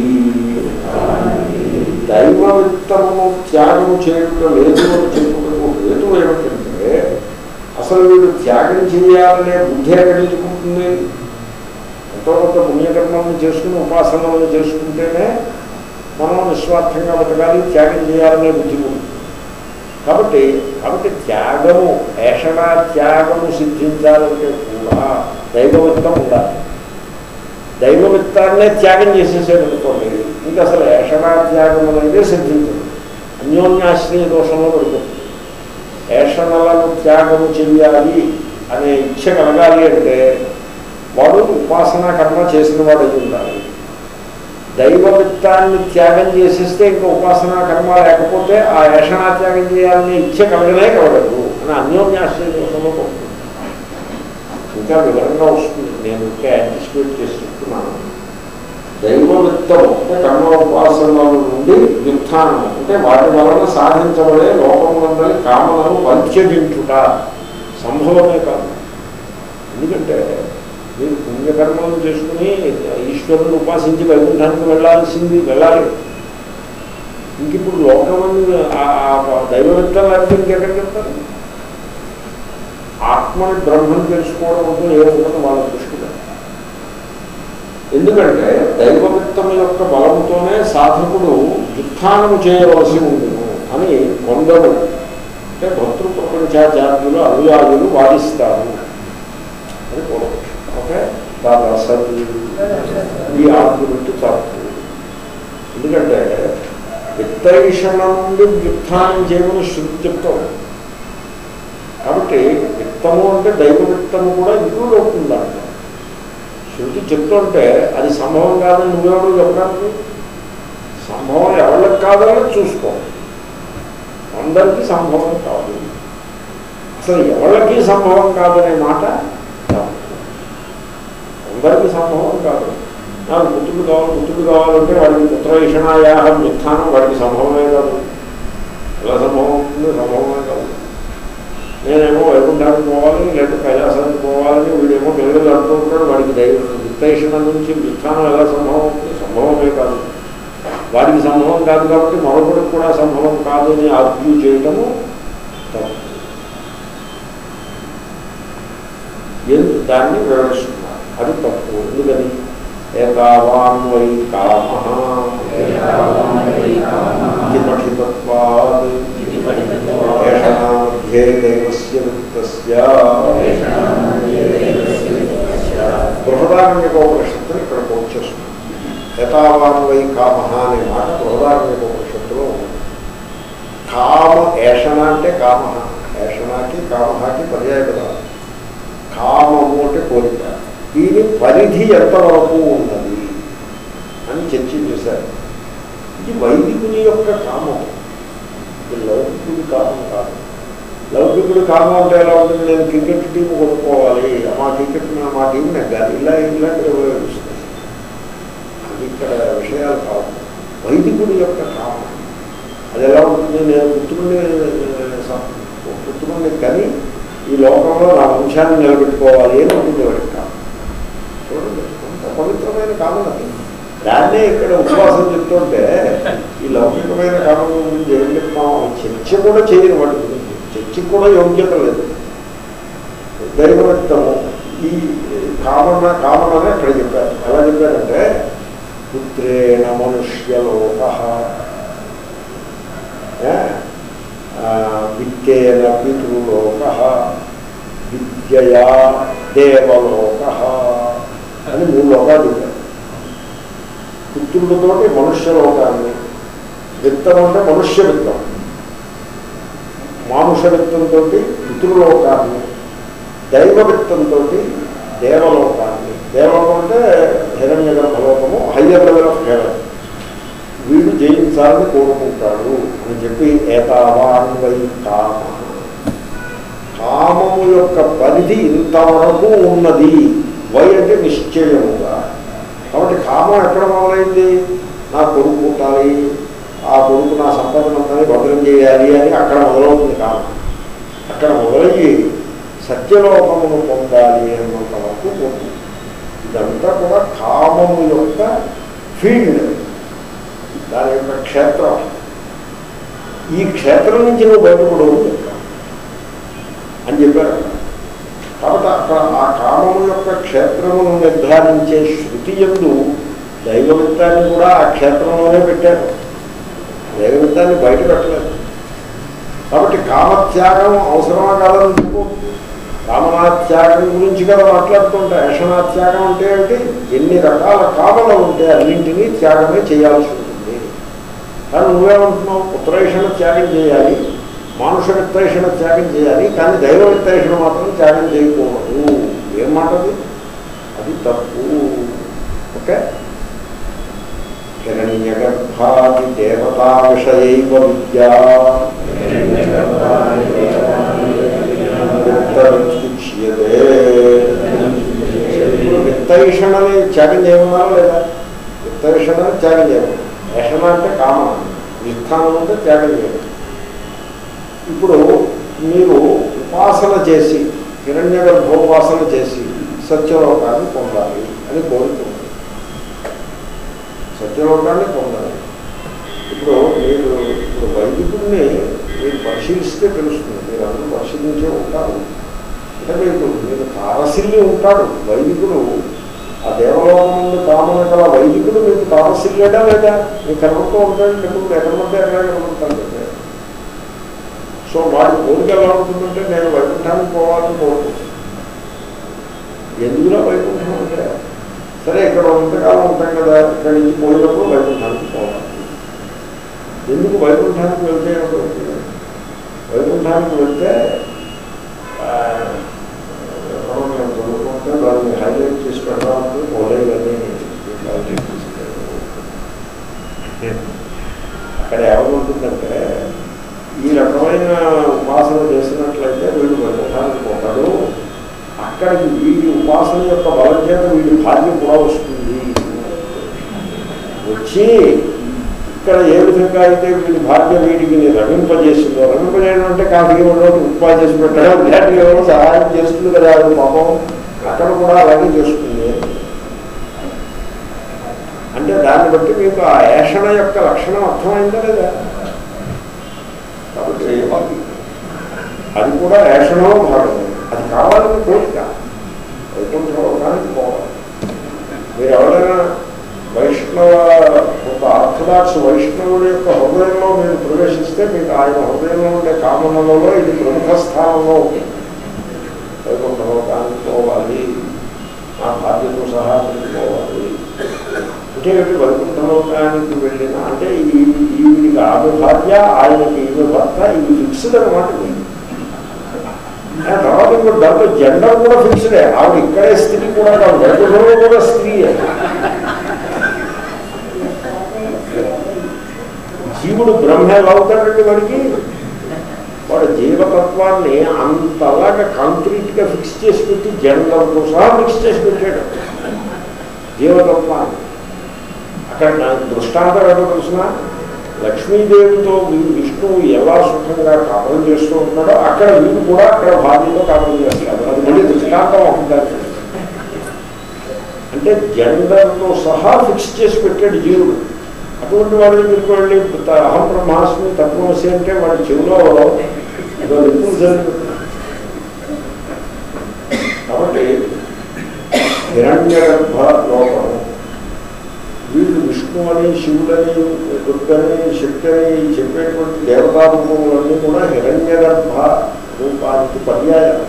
దైవవిత్తము త్యాగం చేయుట లేదు అని చెప్పుటకు హేతు ఏమిటంటే అసలు వీడు త్యాగం చేయాలనే బుద్ధి ఎక్కడి నుంచి పుట్టింది ఎంతో కొంత పుణ్యకర్మలను చేసుకుని ఉపాసనలను చేసుకుంటేనే మనం నిస్వార్థంగా బతకాలి త్యాగం చేయాలనే బుద్ధి పుట్టింది కాబట్టి కాబట్టి త్యాగము ఏషణ త్యాగము సిద్ధించాలంటే కూడా దైవవిత్తం ఉండాలి దైవవిత్తాన్నే త్యాగం చేసేసాడు అనుకోండి ఇంకా అసలు ఏషణ త్యాగం అనేది సిద్ధించదు అన్యోన్యాశ్రయ దోషంలో పడుతుంది ఏషణలను త్యాగము చెయ్యాలి అనే ఇచ్చ కలగాలి అంటే వాడు ఉపాసనా కర్మ చేసిన వాడు అయి ఉండాలి దైవ విత్తాన్ని త్యాగం చేసేస్తే ఇంకా ఉపాసనా కర్మ లేకపోతే ఆ ఏషణా త్యాగం చేయాలని ఇచ్చ కలగనే కలగదు అని అన్యోన్యాశ్రయ దోషంలో పడుతుంది ఇంకా వివరంగా వస్తుంది నేను ఇంకా యాంటిసిపేట్ చేసి చెప్తున్నాను దైవవిత్తం అంటే కర్మ ఉపాసనల నుండి వ్యుత్థానం అంటే వాటి వలన సాధించబడే లోకములందరి కామలను పరిత్యజించుట సంభవమే కాదు ఎందుకంటే మీరు పుణ్యకర్మలు చేసుకుని ఈశ్వరుని ఉపాసించి వైకుంఠానికి వెళ్ళాల్సింది వెళ్ళాలి ఇంక ఇప్పుడు లోకమని దైవవిత్తం లేకపోతే ఇంకెక్కడికి వెళ్తారు ఆత్మని బ్రహ్మను తెలుసుకోవడం అంటూ ఏముండదు వాళ్ళ దృష్టిలో ఎందుకంటే దైవవిత్తం యొక్క బలముతోనే సాధకుడు యుత్థానము చేయవలసి ఉండును అని కొందరు అంటే భక్తృ ప్రపంచాచార్యులు అనుయాయులు వాదిస్తారు అని పూర్వపక్షం ఓకే దాని అసలు ఈ ఆర్గ్యుమెంట్ తప్పు ఎందుకంటే విత్తైషణ నుండి వ్యుత్థానం చేయమని శృతి చెప్తాం కాబట్టి విత్తము అంటే దైవ విత్తము కూడా ఇంక్లూడ్ అవుతుందంట శృతి చెప్తుంటే అది సంభవం కాదని నువ్వెవరు చెప్పడానికి సంభవం ఎవరికి కాదని చూసుకో అందరికీ సంభవం కాదు అసలు ఎవరికి సంభవం కాదనే మాట తప్పు. అందరికీ సంభవం కాదు నాకు పుత్రుడు కావాలి పుత్రుడు కావాలంటే వాడికి పుత్రవిషణాయాహ వ్యుత్థానం వాడికి సంభవమే కాదు ఎలా సంభవం అవుతుంది సంభవమే కాదు నేనేమో వైకుంఠానికి పోవాలి లేకపోతే కైలాసానికి పోవాలని వీడేమో పిల్లలు అంటూ ఉంటాడు వాడికి దైవ విత్తేషణ నుంచి వ్యుత్థానం ఎలా సంభవం అవుతుంది సంభవమే కాదు వాడికి సంభవం కాదు కాబట్టి మరొకరికి కూడా సంభవం కాదు అని ఆర్గ్యూ చేయటము తప్పు ఎందు దాన్ని వివరిస్తున్నారు అది తప్పు ఎందుకని ఏతావాన్ వై కామ పఠితత్వాద్ ఏషణాధ్యే దైవస్య వృత్తస్య బృహదారణ్యకోపనిషత్తుని ఇక్కడ కోట్ చేస్తుంది యథావాన్ వై కామ అనే మాట బృహదారణ్యకోపనిషత్తులో ఉంది కామ ఏషణ అంటే కామ ఏషణకి కామకి పర్యాయ కదా కామము అంటే కోరిక దీని పరిధి ఎంతవరకు ఉన్నది అని చర్చ చేశారు ఇది వైదికుని యొక్క కామం ఇది లౌకికుడి కామం కాదు లౌకికుడి కామం అంటే ఎలా ఉంటుంది నేను క్రికెట్ టీం కొనుక్కోవాలి మా క్రికెట్ మా టీం నెగ్గాలి ఇలా ఇలాంటివి ఉపయోగిస్తుంది అది ఇక్కడ విషయాలు కావు వైదికుడి యొక్క కామం అది ఎలా ఉంటుంది నేను పుత్రుడిని పుత్రుడిని కానీ ఈ లోకంలో నా వంశాన్ని నిలబెట్టుకోవాలి అని ఉంటుంది వాడికి కామం చూడండి అంత పవిత్రమైన కామం అది దాన్నే ఇక్కడ ఉపవాసం చెప్తుంటే ఈ లౌకికమైన కామం గురించి ఏం చెప్తాం చర్చ కూడా చేయని వాటి గురించి చర్చకి కూడా యోగ్యత లేదు దైవవ్యక్తము ఈ కామన కామన అని అక్కడ చెప్పారు ఎలా చెప్పారంటే పుత్రేణ మనుష్యలోక విత్తేన పితృలోక విద్యయా దేవలోక అని మూడు లోకాలు చెప్పారు పుత్రులతోటి మనుష్య లోకాన్ని విత్తం అంటే మనుష్య విత్తం మానుష విత్తంతో పితృలోకాన్ని దైవ విత్తంతో దేవలోకాన్ని దేవలోకం అంటే హిరణ్య గర్భలోకము హయ్యర్ లెవెల్ ఆఫ్ హెవెన్ వీడు జయించాలని కోరుకుంటాడు అని చెప్పి ఏతావాన్ వై కామ కామము యొక్క పరిధి ఇంతవరకు ఉన్నది వై అంటే నిశ్చయముగా కాబట్టి కామం ఎక్కడ మొదలైంది నా కొడుకు పుట్టాలి ఆ కొడుకు నా సంపదనంతని భద్రం చేయాలి అని అక్కడ మొదలవుతుంది కామం అక్కడ మొదలయ్యి సత్యలోకమును పొందాలి అన్నంత వరకు పోతుంది ఇదంతా కూడా కామము యొక్క ఫీల్డ్ దాని యొక్క క్షేత్రం ఈ క్షేత్రం నుంచి నువ్వు బయటపడవు అని చెప్పారు అక్కడ. కాబట్టి అక్కడ ఆ కామము యొక్క క్షేత్రమును నిర్ధారించే శృతి ఎందు దైవవిత్తాన్ని కూడా ఆ క్షేత్రంలోనే పెట్టారు దైవవిత్తాన్ని బయట పెట్టలేదు కాబట్టి కామత్యాగం అవసరమా కాదని చెప్పు కామనాత్యాగం గురించి కదా మాట్లాడుతుంటే యషణాత్యాగం అంటే ఏమిటి ఎన్ని రకాల కామలు ఉంటే అన్నింటినీ త్యాగమే చేయాల్సి ఉంటుంది కానీ నువ్వేమంటున్నావు పుత్రేషణ త్యాగం చేయాలి మానుష విత్తేషణ త్యాగం చేయాలి కానీ దైవ విత్తేషణ మాత్రం త్యాగం చేయకూడదు ఏం మాటది అది తప్పు ఓకే హిరణ్య గర్భాది దేవతా విషయైవ విద్యా విత్తరుచ్యతే ఇప్పుడు విత్తైషణని త్యాగం చేయమన్నారా లేదా విత్తైషణని త్యాగం చేయమన్నారు యషణ అంటే కామన విస్థానం అంటే త్యాగం చేయడం ఇప్పుడు మీరు ఉపాసన చేసి హిరణ్య గర్భోపాసన చేసి సత్యలోకాన్ని పొందాలి అని కోరుతుంది సత్యలోకాన్ని పొందాలి ఇప్పుడు మీరు ఇప్పుడు వైదికుడిని మీరు పరిశీలిస్తే తెలుస్తుంది మీరు అందరూ పరిశీలించే ఉంటారు అంటే మీకు మీరు తారసిల్లి ఉంటాడు వైదికుడు ఆ దేవలోకం నుండి కామన గల వైదికుడు మీకు తారసిల్లేడా లేదా మీకు కనబడుతూ ఉంటాడు ఎప్పుడు ఎక్కడ పడితే ఎక్కడ కనబడతాడు కదా. సో వాడి కోరిక ఎలా ఉంటుందంటే నేను వైకుంఠానికి పోవాలని కోరుకుంటాను ఎందుకులా వైకుంఠం అంటే సరే ఇక్కడ ఉంతకాలం ఉంటాం కదా ఇక్కడి నుంచి పోయినప్పుడు వైకుంఠానికి పోవాలి ఎందుకు వైకుంఠానికి వెళ్తే ఏమిటి? వైకుంఠానికి వెళ్తే ఆ, ఎవరో నేను చదువుకుంటే దాన్ని హైలైట్ చేసి పెట్టడానికి పోలేదని హైలైట్ చేసి పెట్టాను. అక్కడ ఏమవుతుందంటే ఈ రకమైన ఉపాసన చేసినట్లయితే వీడు వైకుంఠానికి పోతాడు అక్కడికి వీడి ఉపాసన యొక్క బలం చేత వీడి భాగ్యం కూడా వస్తుంది వచ్చి ఇక్కడ ఏ విధంగా అయితే వీడి భాగ్యం వీడికి రమింపజేసిందో రమింపజేయడం అంటే కాఫీ ఇవ్వడం ఉప్మా చేసి పెట్టడం ఇలాంటివి ఎవరో సహాయం చేస్తుంది కదా అది పాపం అక్కడ కూడా అలాగే చేస్తుంది అంటే దాన్ని బట్టి మీకు ఆ ఏషణ యొక్క లక్షణం అర్థమైందా లేదా కాబట్టి అది కూడా ఏషణలో భాగమే అది కావాలని కోరిక వైకుంఠలోకానికి పోవాలి మీరు ఎవరైనా వైష్ణవ ఒక ఆర్థడాక్స్ వైష్ణవుడి యొక్క హృదయంలో మీరు ప్రవేశిస్తే మీకు ఆయన హృదయంలో ఉండే కామనలలో ఇది ప్రముఖ స్థానంలో ఉంటుంది వైకుంఠలోకానికి పోవాలి నా బాధ్యతో సహా మీరు పోవాలి అంటే ఏంటి వైకుంఠలోకానికి వెళ్ళిన అంటే ఈ ఈవిడికి ఆమె భార్య ఆయనకి ఈమె భర్త ఇవి ఫిక్స్డ్ అనమాట వీళ్ళు. ఆ తర్వాత ఇంకో దాంట్లో జెండర్ కూడా ఫిక్స్డే ఆవిడ ఇక్కడే స్త్రీ కూడా కాదు వైకుంఠంలో కూడా స్త్రీ జీవుడు బ్రహ్మ ఎలా అవుతాడండి వాడికి వాడు జీవతత్వాన్ని అంతలాగా కాంక్రీట్గా ఫిక్స్ చేసి పెట్టి జెండర్తో సహా ఫిక్స్ చేసి పెట్టాడు జీవతత్వాన్ని అక్కడ నా దృష్టాంతం ఏదో తెలిసిన లక్ష్మీదేవితో వీడు విష్ణువు ఎలా సుఖంగా కాపలం చేస్తూ ఉంటాడో అక్కడ వీడు కూడా అక్కడ భార్యతో కాపలం చేస్తాడు అది మళ్ళీ దృష్టాంతం అవుతుంది అంటే అంటే జెండర్తో సహా ఫిక్స్ చేసి పెట్టాడు జీవుడు అటువంటి వాడి దగ్గరికి వెళ్ళి త- అహం బ్రహ్మాస్మి తత్వమసి అంటే వాడి చెవిలో ఏదో నిప్పులు జరుగుతుంది కాబట్టి హిరణ్య గర్భ లోకము వీళ్ళు విష్ణు అని శివుడని దుర్గని శక్తి అని చెప్పేటువంటి దేవతా రూపములన్నీ కూడా హిరణ్య గర్భ రూపానికి పర్యాయం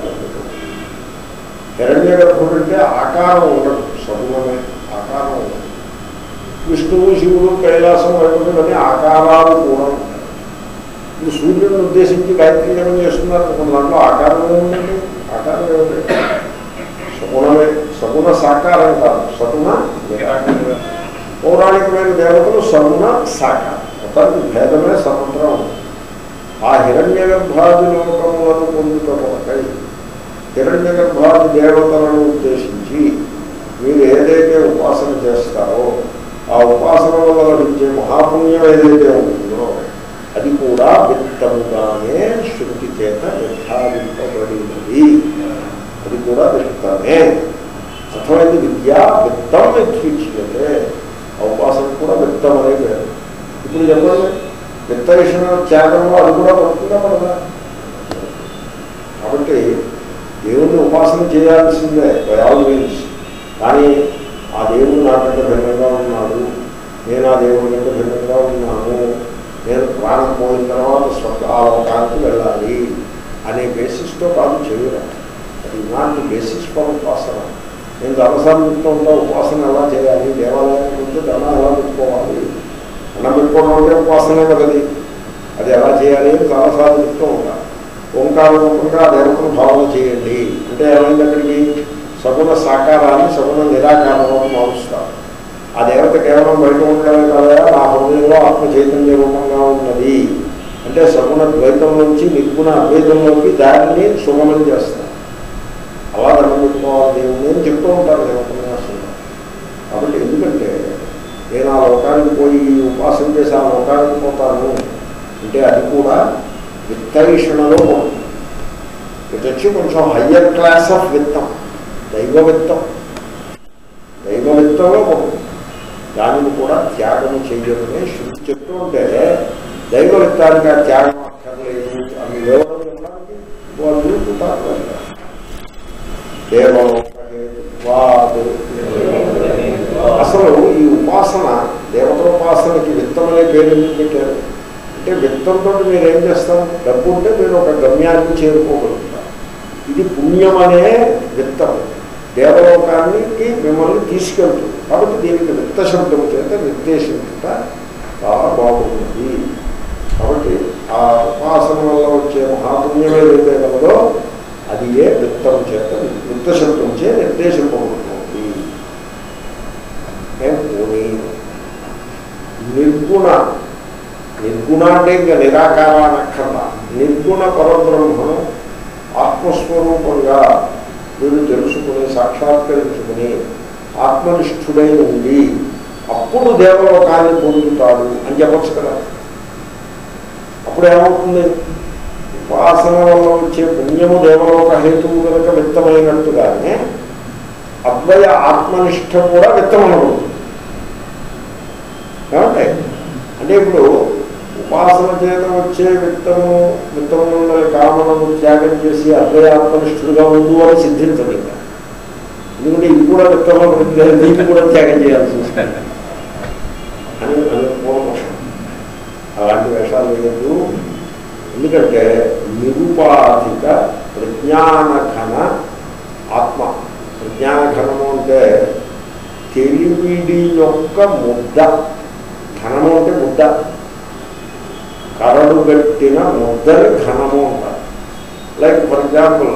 హిరణ్య గర్భుడు అంటే ఆకారం ఉండదు సగుణమే ఆకారం ఉండదు విష్ణువు శివుడు కైలాసం వైకుంఠులని ఆకారాలు కూడా ఉంటాయి ఇప్పుడు సూర్యుడిని ఉద్దేశించి గాయత్రి జపం చేస్తున్నారు కొన్ని దాంట్లో ఆకారం ఏముందండి ఆకారం ఏముంది సగుణమే సగుణ సాకారం కాదు సగుణ నిరాకారం. పౌరాణికమైన దేవతలు సగుణ సాకారం మొత్తానికి భేదమే స్వతంత్రం ఉంది ఆ హిరణ్య గర్భాది లోకములను పొందుటకై హిరణ్య గర్భాది దేవతలను ఉద్దేశించి మీరు ఏదైతే ఉపాసన చేస్తారో ఆ ఉపాసన వల్ల లభించే మహాపుణ్యం ఏదైతే ఉంటుందో అది కూడా విత్తముగానే శృతి చేత నిర్ధారింపబడినది అది కూడా విత్తమే అర్థమైంది విద్య విత్తం ఇచ్చుచ్యతే ఆ ఉపాసన కూడా విత్తం అనే పేరు ఇప్పుడు చెప్పండి విత్త విషయం త్యాగంలో అది కూడా పడుతుందా పడదా కాబట్టి దేవుణ్ణి ఉపాసన చేయాల్సిందే బై ఆల్ మీన్స్ కానీ ఆ దేవుడు నాకంటే భిన్నంగా ఉన్నాడు నేను ఆ దేవుడి కంటే భిన్నంగా ఉన్నాను నేను ప్రాణం పోయిన తర్వాత స్వర్గ ఆ లోకానికి వెళ్ళాలి అనే బేసిస్తో కాదు చేయడం అది నాటి బేసిస్ ఫర్ ఉపాసన నేను చాలాసార్లు చెప్తూ ఉంటా ఉపాసన ఎలా చేయాలి దేవాలయానికి ముందు దండం ఎలా పెట్టుకోవాలి దండం పెట్టుకోవడం అంటే ఉపాసనే కదది అది ఎలా చేయాలి అని చాలాసార్లు చెప్తూ ఉంటా ఓంకార రూపంగా ఆ దేవతను భావన చేయండి అంటే ఏమైంది అక్కడికి సగుణ సాకారాన్ని సగుణ నిరాకారంలో మారుస్తారు ఆ దేవత కేవలం బయట ఉండడమే కదా నా హృదయంలో ఆత్మ చైతన్య రూపంగా ఉన్నది అంటే సగుణ ద్వైతం నుంచి నిర్గుణ అద్వైతంలోకి దారిని సుగమం చేస్తారు అలా దండం పెట్టుకోవాలి దేవుని అని చెప్తూ ఉంటారు దేవోపన్యాసంలో కాబట్టి ఎందుకంటే నేను ఆ లోకానికి పోయి ఉపాసన చేసి ఆ లోకానికి పోతాను అంటే అది కూడా విత్తరీషణలో ఉంటుంది ఇది వచ్చి కొంచెం హయ్యర్ క్లాస్ ఆఫ్ విత్తం దైవ విత్తం దైవ విత్తంలో ఉంటుంది దానిని కూడా త్యాగం చేయడమే శృతి చెప్తూ ఉంటే దైవ విత్తానికి ఆ త్యాగం అక్కర్లేదు అని లేవడం ఇవ్వడానికి వాళ్ళు ఉంటారు దేవలోకహేతువాదు అసలు ఈ ఉపాసన దేవతోపాసనకి విత్తం అనే పేరు ఎందుకు పెట్టారు అంటే విత్తంతో మీరు ఏం చేస్తారు డబ్బు ఉంటే మీరు ఒక గమ్యాన్ని చేరుకోగలుగుతారు ఇది పుణ్యం అనే విత్తం దేవలోకానికి మిమ్మల్ని తీసుకెళ్తుంది కాబట్టి దీనికి విత్త శబ్దం చేత నిర్దేశించుట చాలా బాగుంది కాబట్టి ఆ ఉపాసన వల్ల వచ్చే మహాపుణ్యం ఏదైతే కలదో అది ఏ విత్తం చేత విత్త శబ్దం చే నిర్దేశింపబడుతుంది ఏం పోనీ నిర్గుణ నిర్గుణ అంటే ఇంకా నిరాకార అనక్కర్లా నిర్గుణ పరబ్రహ్మను ఆత్మస్వరూపంగా వీడు తెలుసుకుని సాక్షాత్కరించుకుని ఆత్మనిష్ఠుడై ఉండి అప్పుడు దేవలోకాన్ని పొందుతాడు అని చెప్పచ్చు కదా అప్పుడు ఏమవుతుంది ఉపాసన వల్ల వచ్చే పుణ్యము దేవలోక హేతువు కనుక విత్తమైనట్టుగానే అద్వయ ఆత్మనిష్ట కూడా విత్తమనబడుతుంది ఏమంటే అంటే ఇప్పుడు ఉపాసన చేత వచ్చే విత్తము విత్తము కామనము త్యాగం చేసి అద్వయ ఆత్మనిష్ఠుడుగా ఉండు అని సిద్ధించదు ఇంకా ఎందుకంటే ఇది కూడా విత్తమం దీన్ని కూడా త్యాగం చేయాల్సి వస్తుంది అని అనుకోవడం అలాంటి వేషాలు వేయద్దు ఎందుకంటే నిరుపాధిక ప్రజ్ఞానఘన ఆత్మ ప్రజ్ఞానఘనము అంటే తెలివిడి యొక్క ముద్ద ఘనము అంటే ముద్ద కరడు గట్టిన ముద్దని ఘనము అంటారు లైక్ ఫర్ ఎగ్జాంపుల్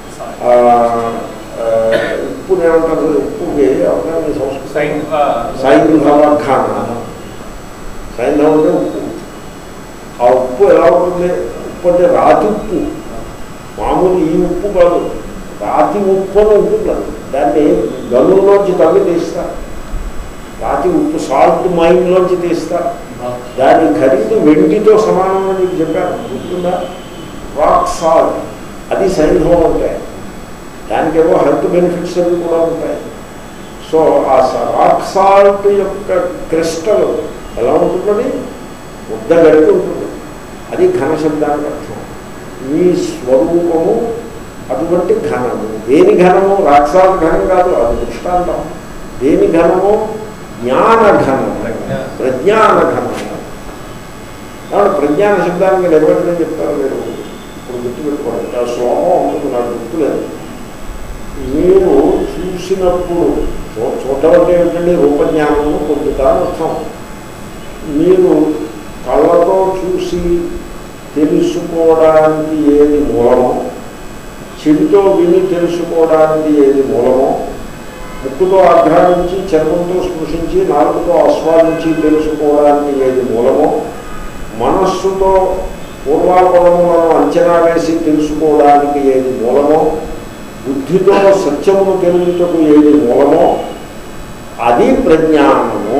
ఉప్పు ఏమంటారు ఉప్పుకి అవన్నీ సంస్కృతి సైంధవ ఘన సైంధవం అంటే ఉప్పు ఆ ఉప్పు ఎలా ఉంటుంది ఉప్పు అంటే రాతి ఉప్పు మామూలు ఈ ఉప్పు కాదు రాతి ఉప్పు అని ఉంటుంది అది. దాన్ని గనుల్లోంచి తవ్వి తీస్తారు రాతి ఉప్పు సాల్ట్ మైన్లోంచి తీస్తారు దాని ఖరీదు వెండితో సమానం అని మీకు చెప్పాను గుర్తుందా రాక్ సాల్ట్ అది సైంధవం ఉంటాయి దానికేమో హెల్త్ బెనిఫిట్స్ అవి కూడా ఉంటాయి సో ఆ రాక్ సాల్ట్ యొక్క క్రిస్టల్ ఎలా ఉంటుందని ముద్ద గడిపి ఉంటుంది అది ఘన శబ్దానికి అర్థం మీ స్వరూపము అటువంటి ఘనము దేని ఘనము రాక్సాల్ ఘనం కాదు అది దృష్టాంతం దేని ఘనము జ్ఞాన ఘనము ప్రజ్ఞాన ఘనము కాబట్టి ప్రజ్ఞాన శబ్దానికి నిర్వచనం చెప్తారు మీరు ఇప్పుడు గుర్తుపెట్టుకోండి ఆ శ్లోకం ఉంటుంది నాకు గుర్తులేదు మీరు చూసినప్పుడు చూ- చూడటం అంటే ఏమిటండి రూపజ్ఞానము పొందుతాను అర్థం మీరు కళ్ళతో చూసి తెలుసుకోవడానికి ఏది మూలమో చెవితో విని తెలుసుకోవడానికి ఏది మూలమో ముక్కుతో ఆఘ్రానించి చర్మంతో స్పృశించి నాలుగుతో ఆస్వాదించి తెలుసుకోవడానికి ఏది మూలమో మనస్సుతో పూర్వాపరములను అంచనా వేసి తెలుసుకోవడానికి ఏది మూలమో బుద్ధితో సత్యమును తెలుగుటకు ఏది మూలమో అది ప్రజ్ఞానము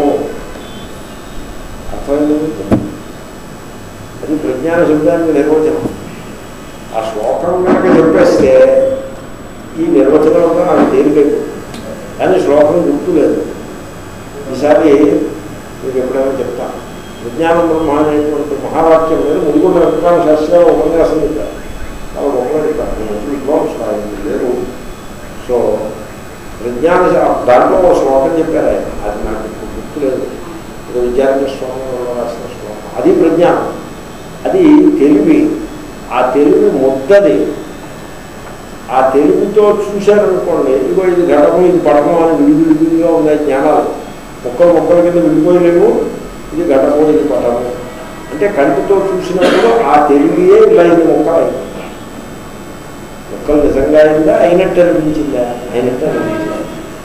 అర్థమైంది అది ప్రజ్ఞాన శబ్దానికి నిర్వచనం ఆ శ్లోకం కనుక చెప్పేస్తే ఈ నిర్వచనం అంతా నాకు తేలికైపోతుంది కానీ శ్లోకం గుర్తులేదు ఈసారి మీకు ఎప్పుడైనా చెప్తాను విజ్ఞానం బ్రహ్మ అనేటువంటి మహావాక్యం మీద ముడికొండ వెంకటరామ శాస్త్రి గారు ఉపన్యాసం చెప్పారు చాలా గొప్పగా చెప్పారు నేను ఎప్పుడు విద్వాంసులు ఆయన లేరు సో విజ్ఞాన శా- దాంట్లో ఒక శ్లోకం చెప్పారు ఆయన అది నాకు ఇప్పుడు గుర్తులేదు ఇది విద్యార్థి శ్లోకంలో రాసిన శ్లోకం అది ప్రజ్ఞానం అది తెలివి ఆ తెలివి ముద్దది ఆ తెలివితో చూశారనుకోండి ఇదిగో ఇది ఘటము ఇది పడము అని విడివిడిగా ఉన్నాయి జ్ఞానాలు మొక్కలు మొక్కల కింద విడిపోయలేవు ఇది ఘటము ఇది పడము అంటే కంటితో చూసినప్పుడు ఆ తెలివియే ఇలా ఇది మొక్కలు అయిపోయింది మొక్కలు నిజంగా అయిందా అయినట్టు అనిపించిందా అయినట్టు అనిపించిందా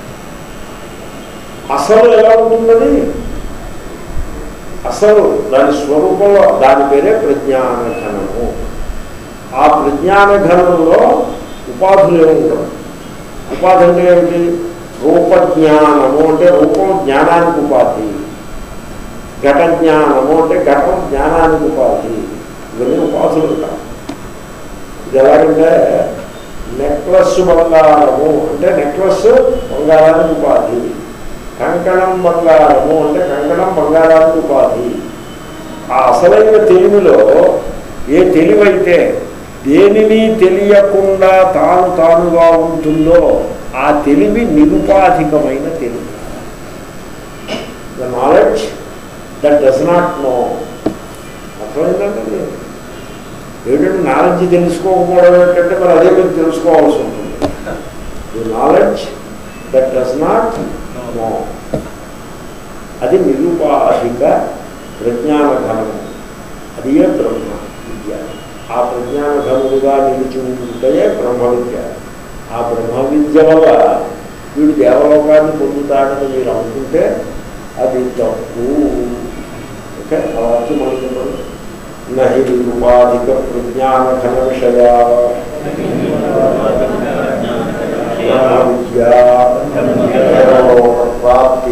అసలు ఎలా ఉంటున్నది అసలు దాని స్వరూపంలో దాని పేరే ప్రజ్ఞాన ఘనము ఆ ప్రజ్ఞాన ఘనంలో ఉపాధులు ఏముంటారు ఉపాధి అంటే ఏమిటి రూపజ్ఞానము అంటే రూపం జ్ఞానానికి ఉపాధి ఘట జ్ఞానము అంటే ఘటం జ్ఞానానికి ఉపాధి ఇవన్నీ ఉపాధులు ఉంటాయి ఇది ఎలాగంటే నెక్లెస్ బంగారము అంటే నెక్లెస్ బంగారానికి ఉపాధి కంకణం బంగారము అంటే కంకణం బంగారానికి ఉపాధి ఆ అసలైన తెలివిలో ఏ తెలివైతే దేనిని తెలియకుండా తాను తానుగా ఉంటుందో ఆ తెలివి నిరుపాధికమైన తెలివి the knowledge that does not know అర్థమైందంటే ఏమిటంటే నాలెడ్జ్ తెలుసుకోకపోవడం ఏంటంటే మరి అదే మీరు తెలుసుకోవాల్సి ఉంటుంది the knowledge that does not know అది నిరుపాధిక ప్రజ్ఞాన ఘనము అది ఏ బ్రహ్మ విద్య ఆ ప్రజ్ఞాన ఘనముగా నిలిచి ఉంటుంటే బ్రహ్మ విద్య ఆ బ్రహ్మ విద్య వల్ల వీడు దేవలోకాన్ని పొందుతాడని మీరు అనుకుంటే అది తప్పు ఓకే ఆ వాక్యం అనుకుంటారు నహి నిరుపాధిక ప్రజ్ఞాన ఘన విషయ బ్రహ్మ విద్య దేవలోక ప్రాప్తి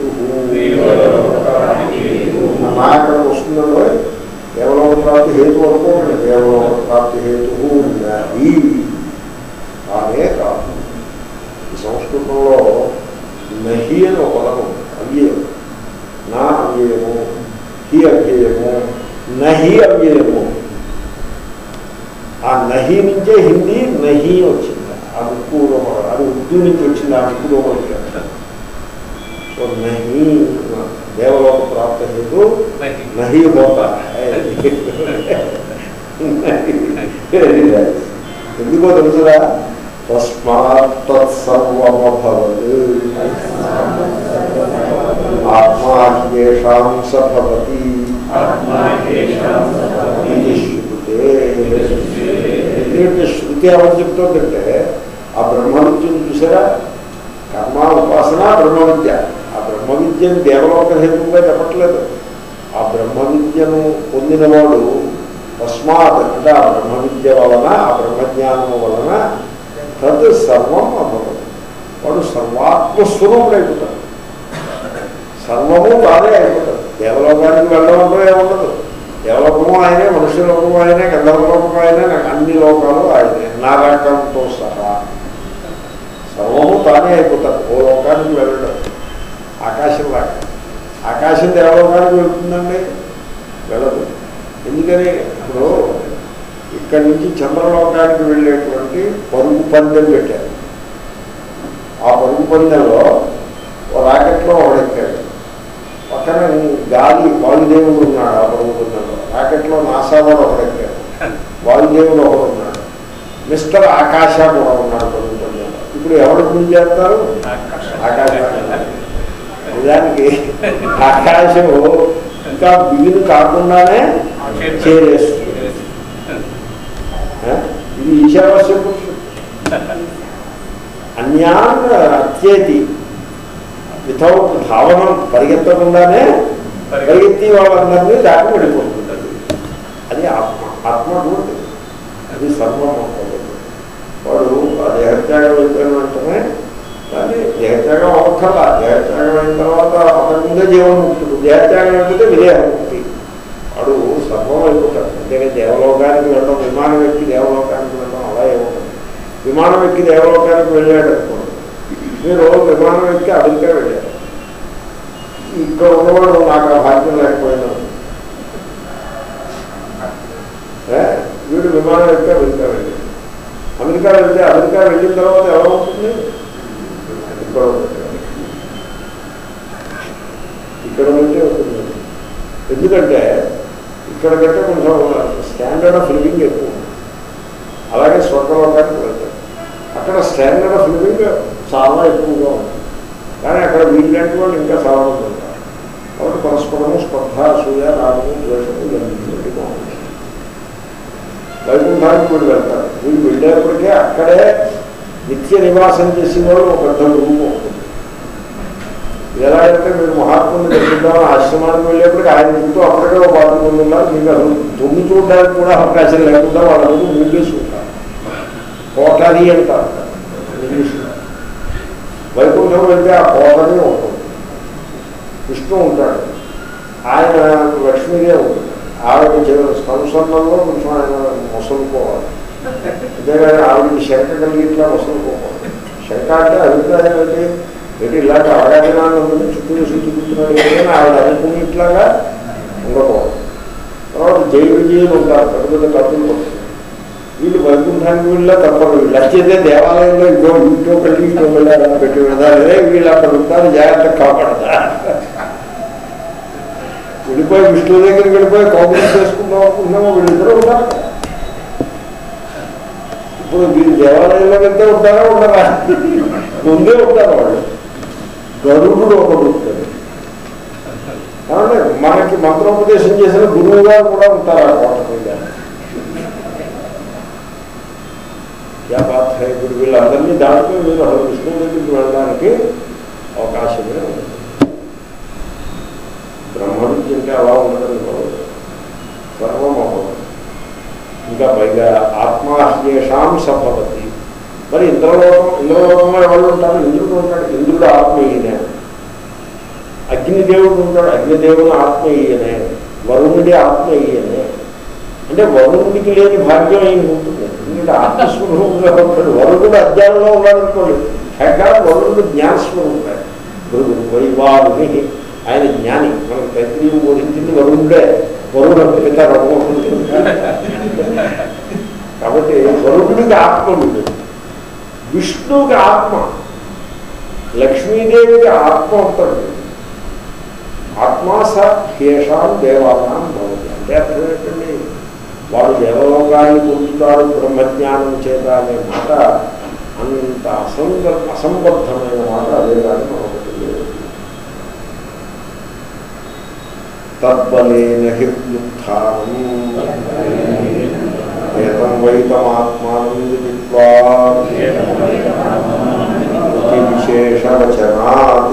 హేతు నా అక్కడ వస్తుందంలో కేవలం ప్రాప్తి హేతు అనుకోండి కేవలం ప్రాప్తి హేతు ఉన్నది కానే కాదు ఈ సంస్కృతంలో నహి అని ఒక పదం ఉంది. అవ్యయం నా అవ్యయము హి అవ్యయము నహి అవ్యయము ఆ నహి నుంచే హిందీ నహి వచ్చింది ఆ ముక్కులో అది ఉర్దూ నుంచి వచ్చింది ఆ ముక్కులో సో నహి దేవలోక ప్రాప్త హేతు नहीं होता है ఎందుకో తెలుసురా తస్మాత్ తత్సర్వమభవత్ ఆత్మాహ్యేషాం సభవతి ఇది శృతే ఎందుకంటే శృతి ఏమని చెప్తుందంటే ఆ బ్రహ్మ విద్యను చూసారా కర్మ ఉపాసన బ్రహ్మ విద్య ఆ బ్రహ్మ విద్యను దేవలోక హేతువుగా చెప్పట్లేదు ఆ బ్రహ్మ విద్యను పొందినవాడు తస్మాత్ అంటే ఆ బ్రహ్మ విద్య వలన ఆ బ్రహ్మజ్ఞానము వలన తద్ సర్వం అభవతి వాడు సర్వాత్మస్వరూపుడైపోతాడు సర్వము తానే అయిపోతాడు దేవలోకానికి వెళ్ళడంలో ఏముండదు దేవలోకము ఆయనే మనుష్య లోకము ఆయనే గంధర్వలోకము ఆయనే నాకు అన్ని లోకాలు ఆయనే నరకంతో సహా సర్వము తానే అయిపోతారు ఓ లోకానికి వెళ్ళడం ఆకాశం లాగా ఆకాశం దేవలోకానికి వెళ్తుందండి వెళ్ళదు ఎందుకని ఇప్పుడు ఇక్కడి నుంచి చంద్రలోకానికి వెళ్ళేటువంటి పరుగు పందెం పెట్టారు ఆ పరుగు పందెంలో ఓ రాకెట్లో ఒకడెక్కాడు పక్కన గాలి వాయుదేవుడు ఉన్నాడు ఆ పరుగు పందెంలో రాకెట్లో నాసా వాడు ఒకడెక్కాడు వాయుదేవుడు ఒకడు ఉన్నాడు మిస్టర్ ఆకాశ కూడా ఉన్నాడు పరుగు పందెంలో ఇప్పుడు ఎవరు పూజ చేస్తారు ఆకాశం నిజానికి ఆకాశం ఇంకా బిగిన కాకుండానే చేరేస్తుంది ఆ? ఇది ఈశావాస్య పురుషుడు అన్యాన్ అత్యేతి వితౌట్ భావనం పరిగెత్తకుండానే పరిగెత్తి వాళ్ళందరినీ దాటి వెళ్ళిపోతుంది అది ఆత్మ ఆత్మ అటువంటిది అది సర్వం అవుతుంది వాడు ఆ దేహత్యాగం అయిపోయిన వెంటనే కానీ దేహత్యాగం అవ్వక్కర్లా దేహత్యాగం అయిన తర్వాత అంతకుముందే జీవన్ముక్తుడు దేహత్యాగం అయిపోతే విదేహముక్తి వాడు సర్వం అయిపోతాడు అంతేగా దేవలోకానికి వెళ్ళడం విమానం ఎక్కి దేవలోకానికి వెళ్ళడం అలా ఏముంటుంది విమానం ఎక్కి దేవలోకానికి వెళ్ళాడు అనుకోండి మీరు విమానం ఎక్కి అమెరికా వెళ్ళారు ఇక్కడ ఉన్నవాడు నాకు ఆ భాగ్యం లేకపోయినా ఏ? వీడు విమానం ఎక్కి అమెరికా వెళ్ళాడు అమెరికా వెళ్తే అమెరికా వెళ్ళిన తర్వాత ఎలా ఉంటుంది ఇక్కడ ఉంటుంది ఇక్కడ ఉంటే ఉంటుంది ఎందుకంటే ఇక్కడ కంటే కొంచెం స్టాండర్డ్ ఆఫ్ లివింగ్ ఎక్కువ ఉంది. అలాగే స్వర్గలోకానికి వెళ్తారు అక్కడ స్టాండర్డ్ ఆఫ్ లివింగ్ చాలా ఎక్కువగా ఉంది కానీ అక్కడ వీళ్ళంటి వాళ్ళు ఇంకా చాలా మంది ఉంటారు కాబట్టి పరస్పరము స్పర్ధ అసూయ రాగము ద్వేషము ఇవన్నీ బాగుంది వైకుంఠానికి వీళ్ళు వెళ్తారు వీళ్ళు వెళ్ళేప్పటికే అక్కడే నిత్య నివాసం చేసే వాళ్ళు ఒక పెద్ద రూపం ఉంటుంది ఎలా అయితే మీరు మహాత్ముని దర్శిద్దామని ఆశ్రమానికి వెళ్ళేప్పటికి ఆయన చుట్టూ అప్పటికే ఒక పాత మంది ఉన్నారు మీకు అసలు తొమ్మి చూడడానికి కూడా అవకాశం లేకుండా వాళ్ళ ముందు ముందేసి ఉంటారు కోటరీ అంటారు ఇంగ్లీష్లో వైకుంఠం వెళ్తే ఆ కోటరీ ఉంటుంది విష్ణు ఉంటాడు ఆయన లక్ష్మీదే ఉంటుంది ఆవిడ చివరి సంసర్ణంలో కొంచెం ఆయన మొసలుకోవాలి అంతేగాని ఆవిడకి శంక కలిగిట్లా మొసలుకోవాలి శంక అంటే అభిప్రాయం ఏంటి ఏంటి ఇలాంటి అవగాహనాన్ని ఉంటుంది చుట్టూ చూసి చూపుతున్నాడు కానీ ఆవిడ అనుకుని ఇట్లాగా ఉండకూడదు తర్వాత జై విజయులు ఉంటారు పెద్ద పెద్ద కత్తులు పడుతుంది వీళ్ళు వైకుంఠానికి వీళ్ళ తప్పదు వీళ్ళు వచ్చేదే దేవాలయంలో ఇంకో ఇంట్లో పెళ్లి ఇంకో వెళ్ళాలని పెట్టి పెడతారే వీళ్ళు అక్కడ ఉంటారు జాగ్రత్త కాపాడతా వెళ్ళిపోయి విష్ణు దగ్గరికి వెళ్ళిపోయి కౌంటర్ చేసుకుందాం అనుకుంటున్నామో వీళ్ళిద్దరూ ఉంటారు ఇప్పుడు వీళ్ళు దేవాలయంలో వెళ్తే ఉంటారా ఉండరా ముందే ఉంటారు వాళ్ళు గరుడు ఒకడు ఉంటాడు కాబట్టి మనకి మంత్రోపదేశం చేసిన గురువు గారు కూడా ఉంటారు ఆ కోట మీద యా బాత్ హై ఇప్పుడు వీళ్ళందరినీ దాటుకుని మీరు అసలు విష్ణువు దగ్గరికి వెళ్ళడానికి అవకాశమే ఉంది బ్రహ్మవిద్య అంటే అలా ఉండదు సర్వం అవ్వదు ఇంకా పైగా ఆత్మాహ్యేషాం సభవతి మరి ఇంద్రలోకం ఇంద్రలోకంలో ఎవరు ఉంటారు ఇంద్రుడు ఉంటాడు ఇంద్రుడు ఆత్మీయనే అగ్నిదేవుడు ఉంటాడు అగ్నిదేవుడు ఆత్మీయనే వరుణుడి ఆత్మీయనే అంటే వరుణుడికి లేని భాగ్యం ఆయన ఉంటుంది ఎందుకంటే ఆత్మస్వరూపంగా ఉంటాడు వరుణుడు అజ్ఞానంలో ఉన్నాడు అనుకోండి ఎక్కడ వరుణుడు జ్ఞానస్వరూపుడు గురువు వైవారుని ఆయన జ్ఞాని మనకు తైత్రీయం బోధించింది వరుణుడే వరుణ పిత కాబట్టి వరుణుడికి ఆత్మ ఉంది విష్ణువుకి ఆత్మ లక్ష్మీదేవికి ఆత్మ ఉంటుంది ఆత్మాస హేషాం దేవానాం భవతి అంటే అర్థం ఏంటండి వాడు దేవలోకాన్ని పొందుతాడు బ్రహ్మజ్ఞానం చేత అనే మాట అంత అసంగ అసంబద్ధమైన మాట అదే కానీ మరొకటి లేదు తద్బలేన హిత్యుత్థానం ఏతం వైతమాత్మానం విదిత్వా ఇతి విశేషవచనాత్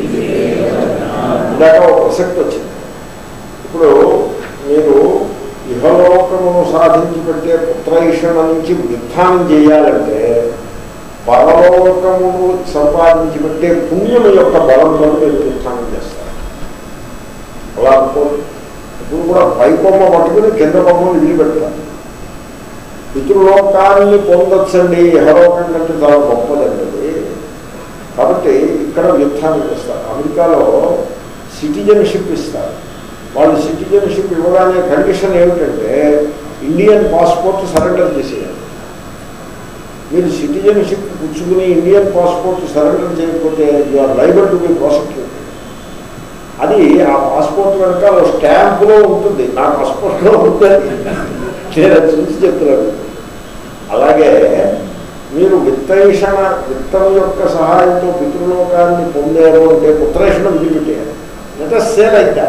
ఇందాక ఒక ప్రసక్తి వచ్చింది ఇప్పుడు మీరు ఇహలోకమును సాధించి పెట్టే పుత్రైషణ నుంచి వృద్ధానం చేయాలంటే పరలోకమును సంపాదించి పెట్టే పుణ్యము యొక్క బలంతో మీరు వృద్ధానం చేస్తారు అలా అనుకోండి ఇప్పుడు కూడా పై బొమ్మ పట్టుకుని కింద బొమ్మను వదిలిపెడతారు పితృలోకాన్ని పొందొచ్చండి ఇహలోకం కంటే చాలా గొప్పదండి అది కాబట్టి ఇక్కడ యుద్ధాన్ని చేస్తారు అమెరికాలో సిటిజన్షిప్ ఇస్తారు వాళ్ళు సిటిజన్షిప్ ఇవ్వగానే కండిషన్ ఏమిటంటే ఇండియన్ పాస్పోర్ట్ సరెండర్ చేసేయాలి మీరు సిటిజన్షిప్ పుచ్చుకుని ఇండియన్ పాస్పోర్ట్ సరెండర్ చేయకపోతే you are liable to be prosecute అది ఆ పాస్పోర్ట్ వెనకాల స్టాంపులో ఉంటుంది నా పాస్పోర్ట్లో ఉంటుంది నేను అది చూసి చెప్తున్నాను అలాగే మీరు విత్తైషణ విత్తం యొక్క సహాయంతో పితృలోకాన్ని పొందారు అంటే పుత్రేషణ విడిపెట్టేయాలి లెట్ సేల్ అయితే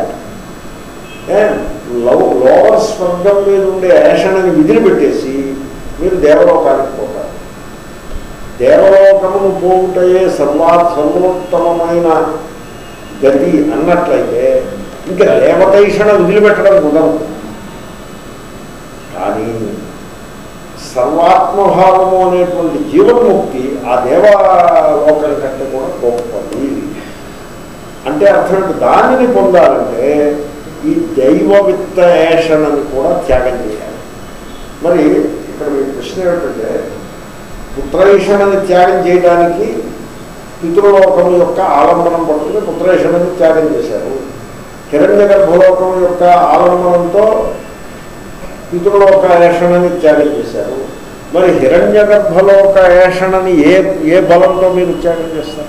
లవ్ లోవర్ స్వర్గం మీద ఉండే ఏషణని విదిలిపెట్టేసి మీరు దేవలోకానికి పోతారు దేవలోకమును పోవుటయే సర్వా సర్వోత్తమమైన గతి అన్నట్లయితే ఇంకా దేవతైషణ వదిలిపెట్టడం కుదరదు కానీ సర్వాత్మభావము అనేటువంటి జీవన్ముక్తి ఆ దేవలోకం కంటే కూడా గొప్పది అంటే అర్థం ఏంటి? దానిని పొందాలంటే ఈ దైవ విత్త ఏషణని కూడా త్యాగం చేయాలి మరి ఇక్కడ మీ ప్రశ్న ఏమిటంటే పుత్రైషణని త్యాగం చేయడానికి పితృలోకం యొక్క ఆలంబనం పట్టుకుని పుత్రేషణని త్యాగం చేశారు హిరణ్య గర్భలోకం యొక్క ఆలంబనంతో పితృలోక ఏషణని త్యాగం చేశారు మరి హిరణ్య గర్భలోక ఏషణని ఏ ఏ బలంతో మీరు త్యాగం చేస్తారు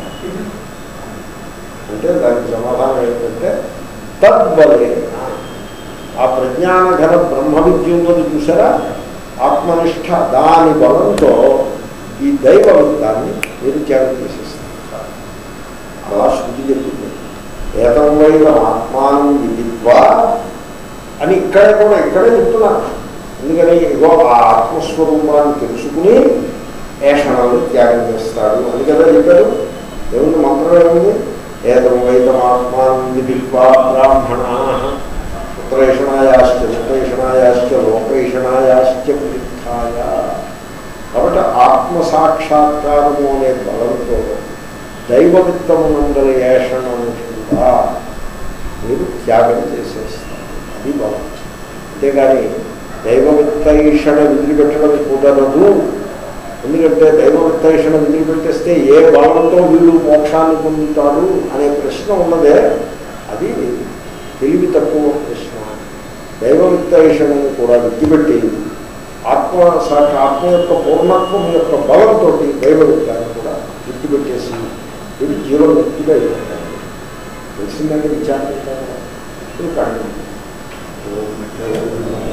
అంటే దానికి సమాధానం ఏంటంటే తద్బలేన ఆ ప్రజ్ఞానఘన బ్రహ్మ విద్య ఉన్నది చూసారా ఆత్మనిష్ట దాని బలంతో ఈ దైవ విత్తాన్ని మీరు త్యాగం చేసేస్తారు అలా శృతి చెప్తుంది ఏతం వైదం ఆత్మానం విదిత్వా అని ఇక్కడే కూడా ఇక్కడే చెప్తున్నారు ఎందుకని ఇగో ఆ ఆత్మస్వరూపాన్ని తెలుసుకుని ఏషణాలను త్యాగం చేస్తాడు అని కదా చెప్పారు ఏముంది మంత్రం ఏముంది ఏతం వైతం ఆత్మానం విదిత్వా బ్రాహ్మణా పుత్రేషణాయాశ్చ పుత్రేషణాయాశ్చ లోకేషణాయాశ్చ విదిత్తాయ కాబట్టి ఆత్మ సాక్షాత్కారము అనే బలంతో దైవవిత్తమునందరి ఏషణను కూడా మీరు త్యాగం చేసేస్తారు అది బలం అంతేగాని దైవవిత్తైషణ విదిలిపెట్టడం కుదరదు ఎందుకంటే దైవవిత్తైషణ విదిలిపెట్టేస్తే ఏ బలంతో వీడు మోక్షాన్ని పొందుతాడు అనే ప్రశ్న ఉన్నదే అది తెలివి తక్కువ ప్రశ్న దైవవిత్తైషణని కూడా విడిచిపెట్టి ఆత్మ సాక్ష ఆత్మ యొక్క పూర్ణత్వం యొక్క బలంతో దైవవిత్తాన్ని కూడా విడిచిపెట్టేసి వీడు జీవవ్యక్తిగా అయిపోతాడు తెలిసిందంటే విచారించాలి ఇప్పుడు కానీ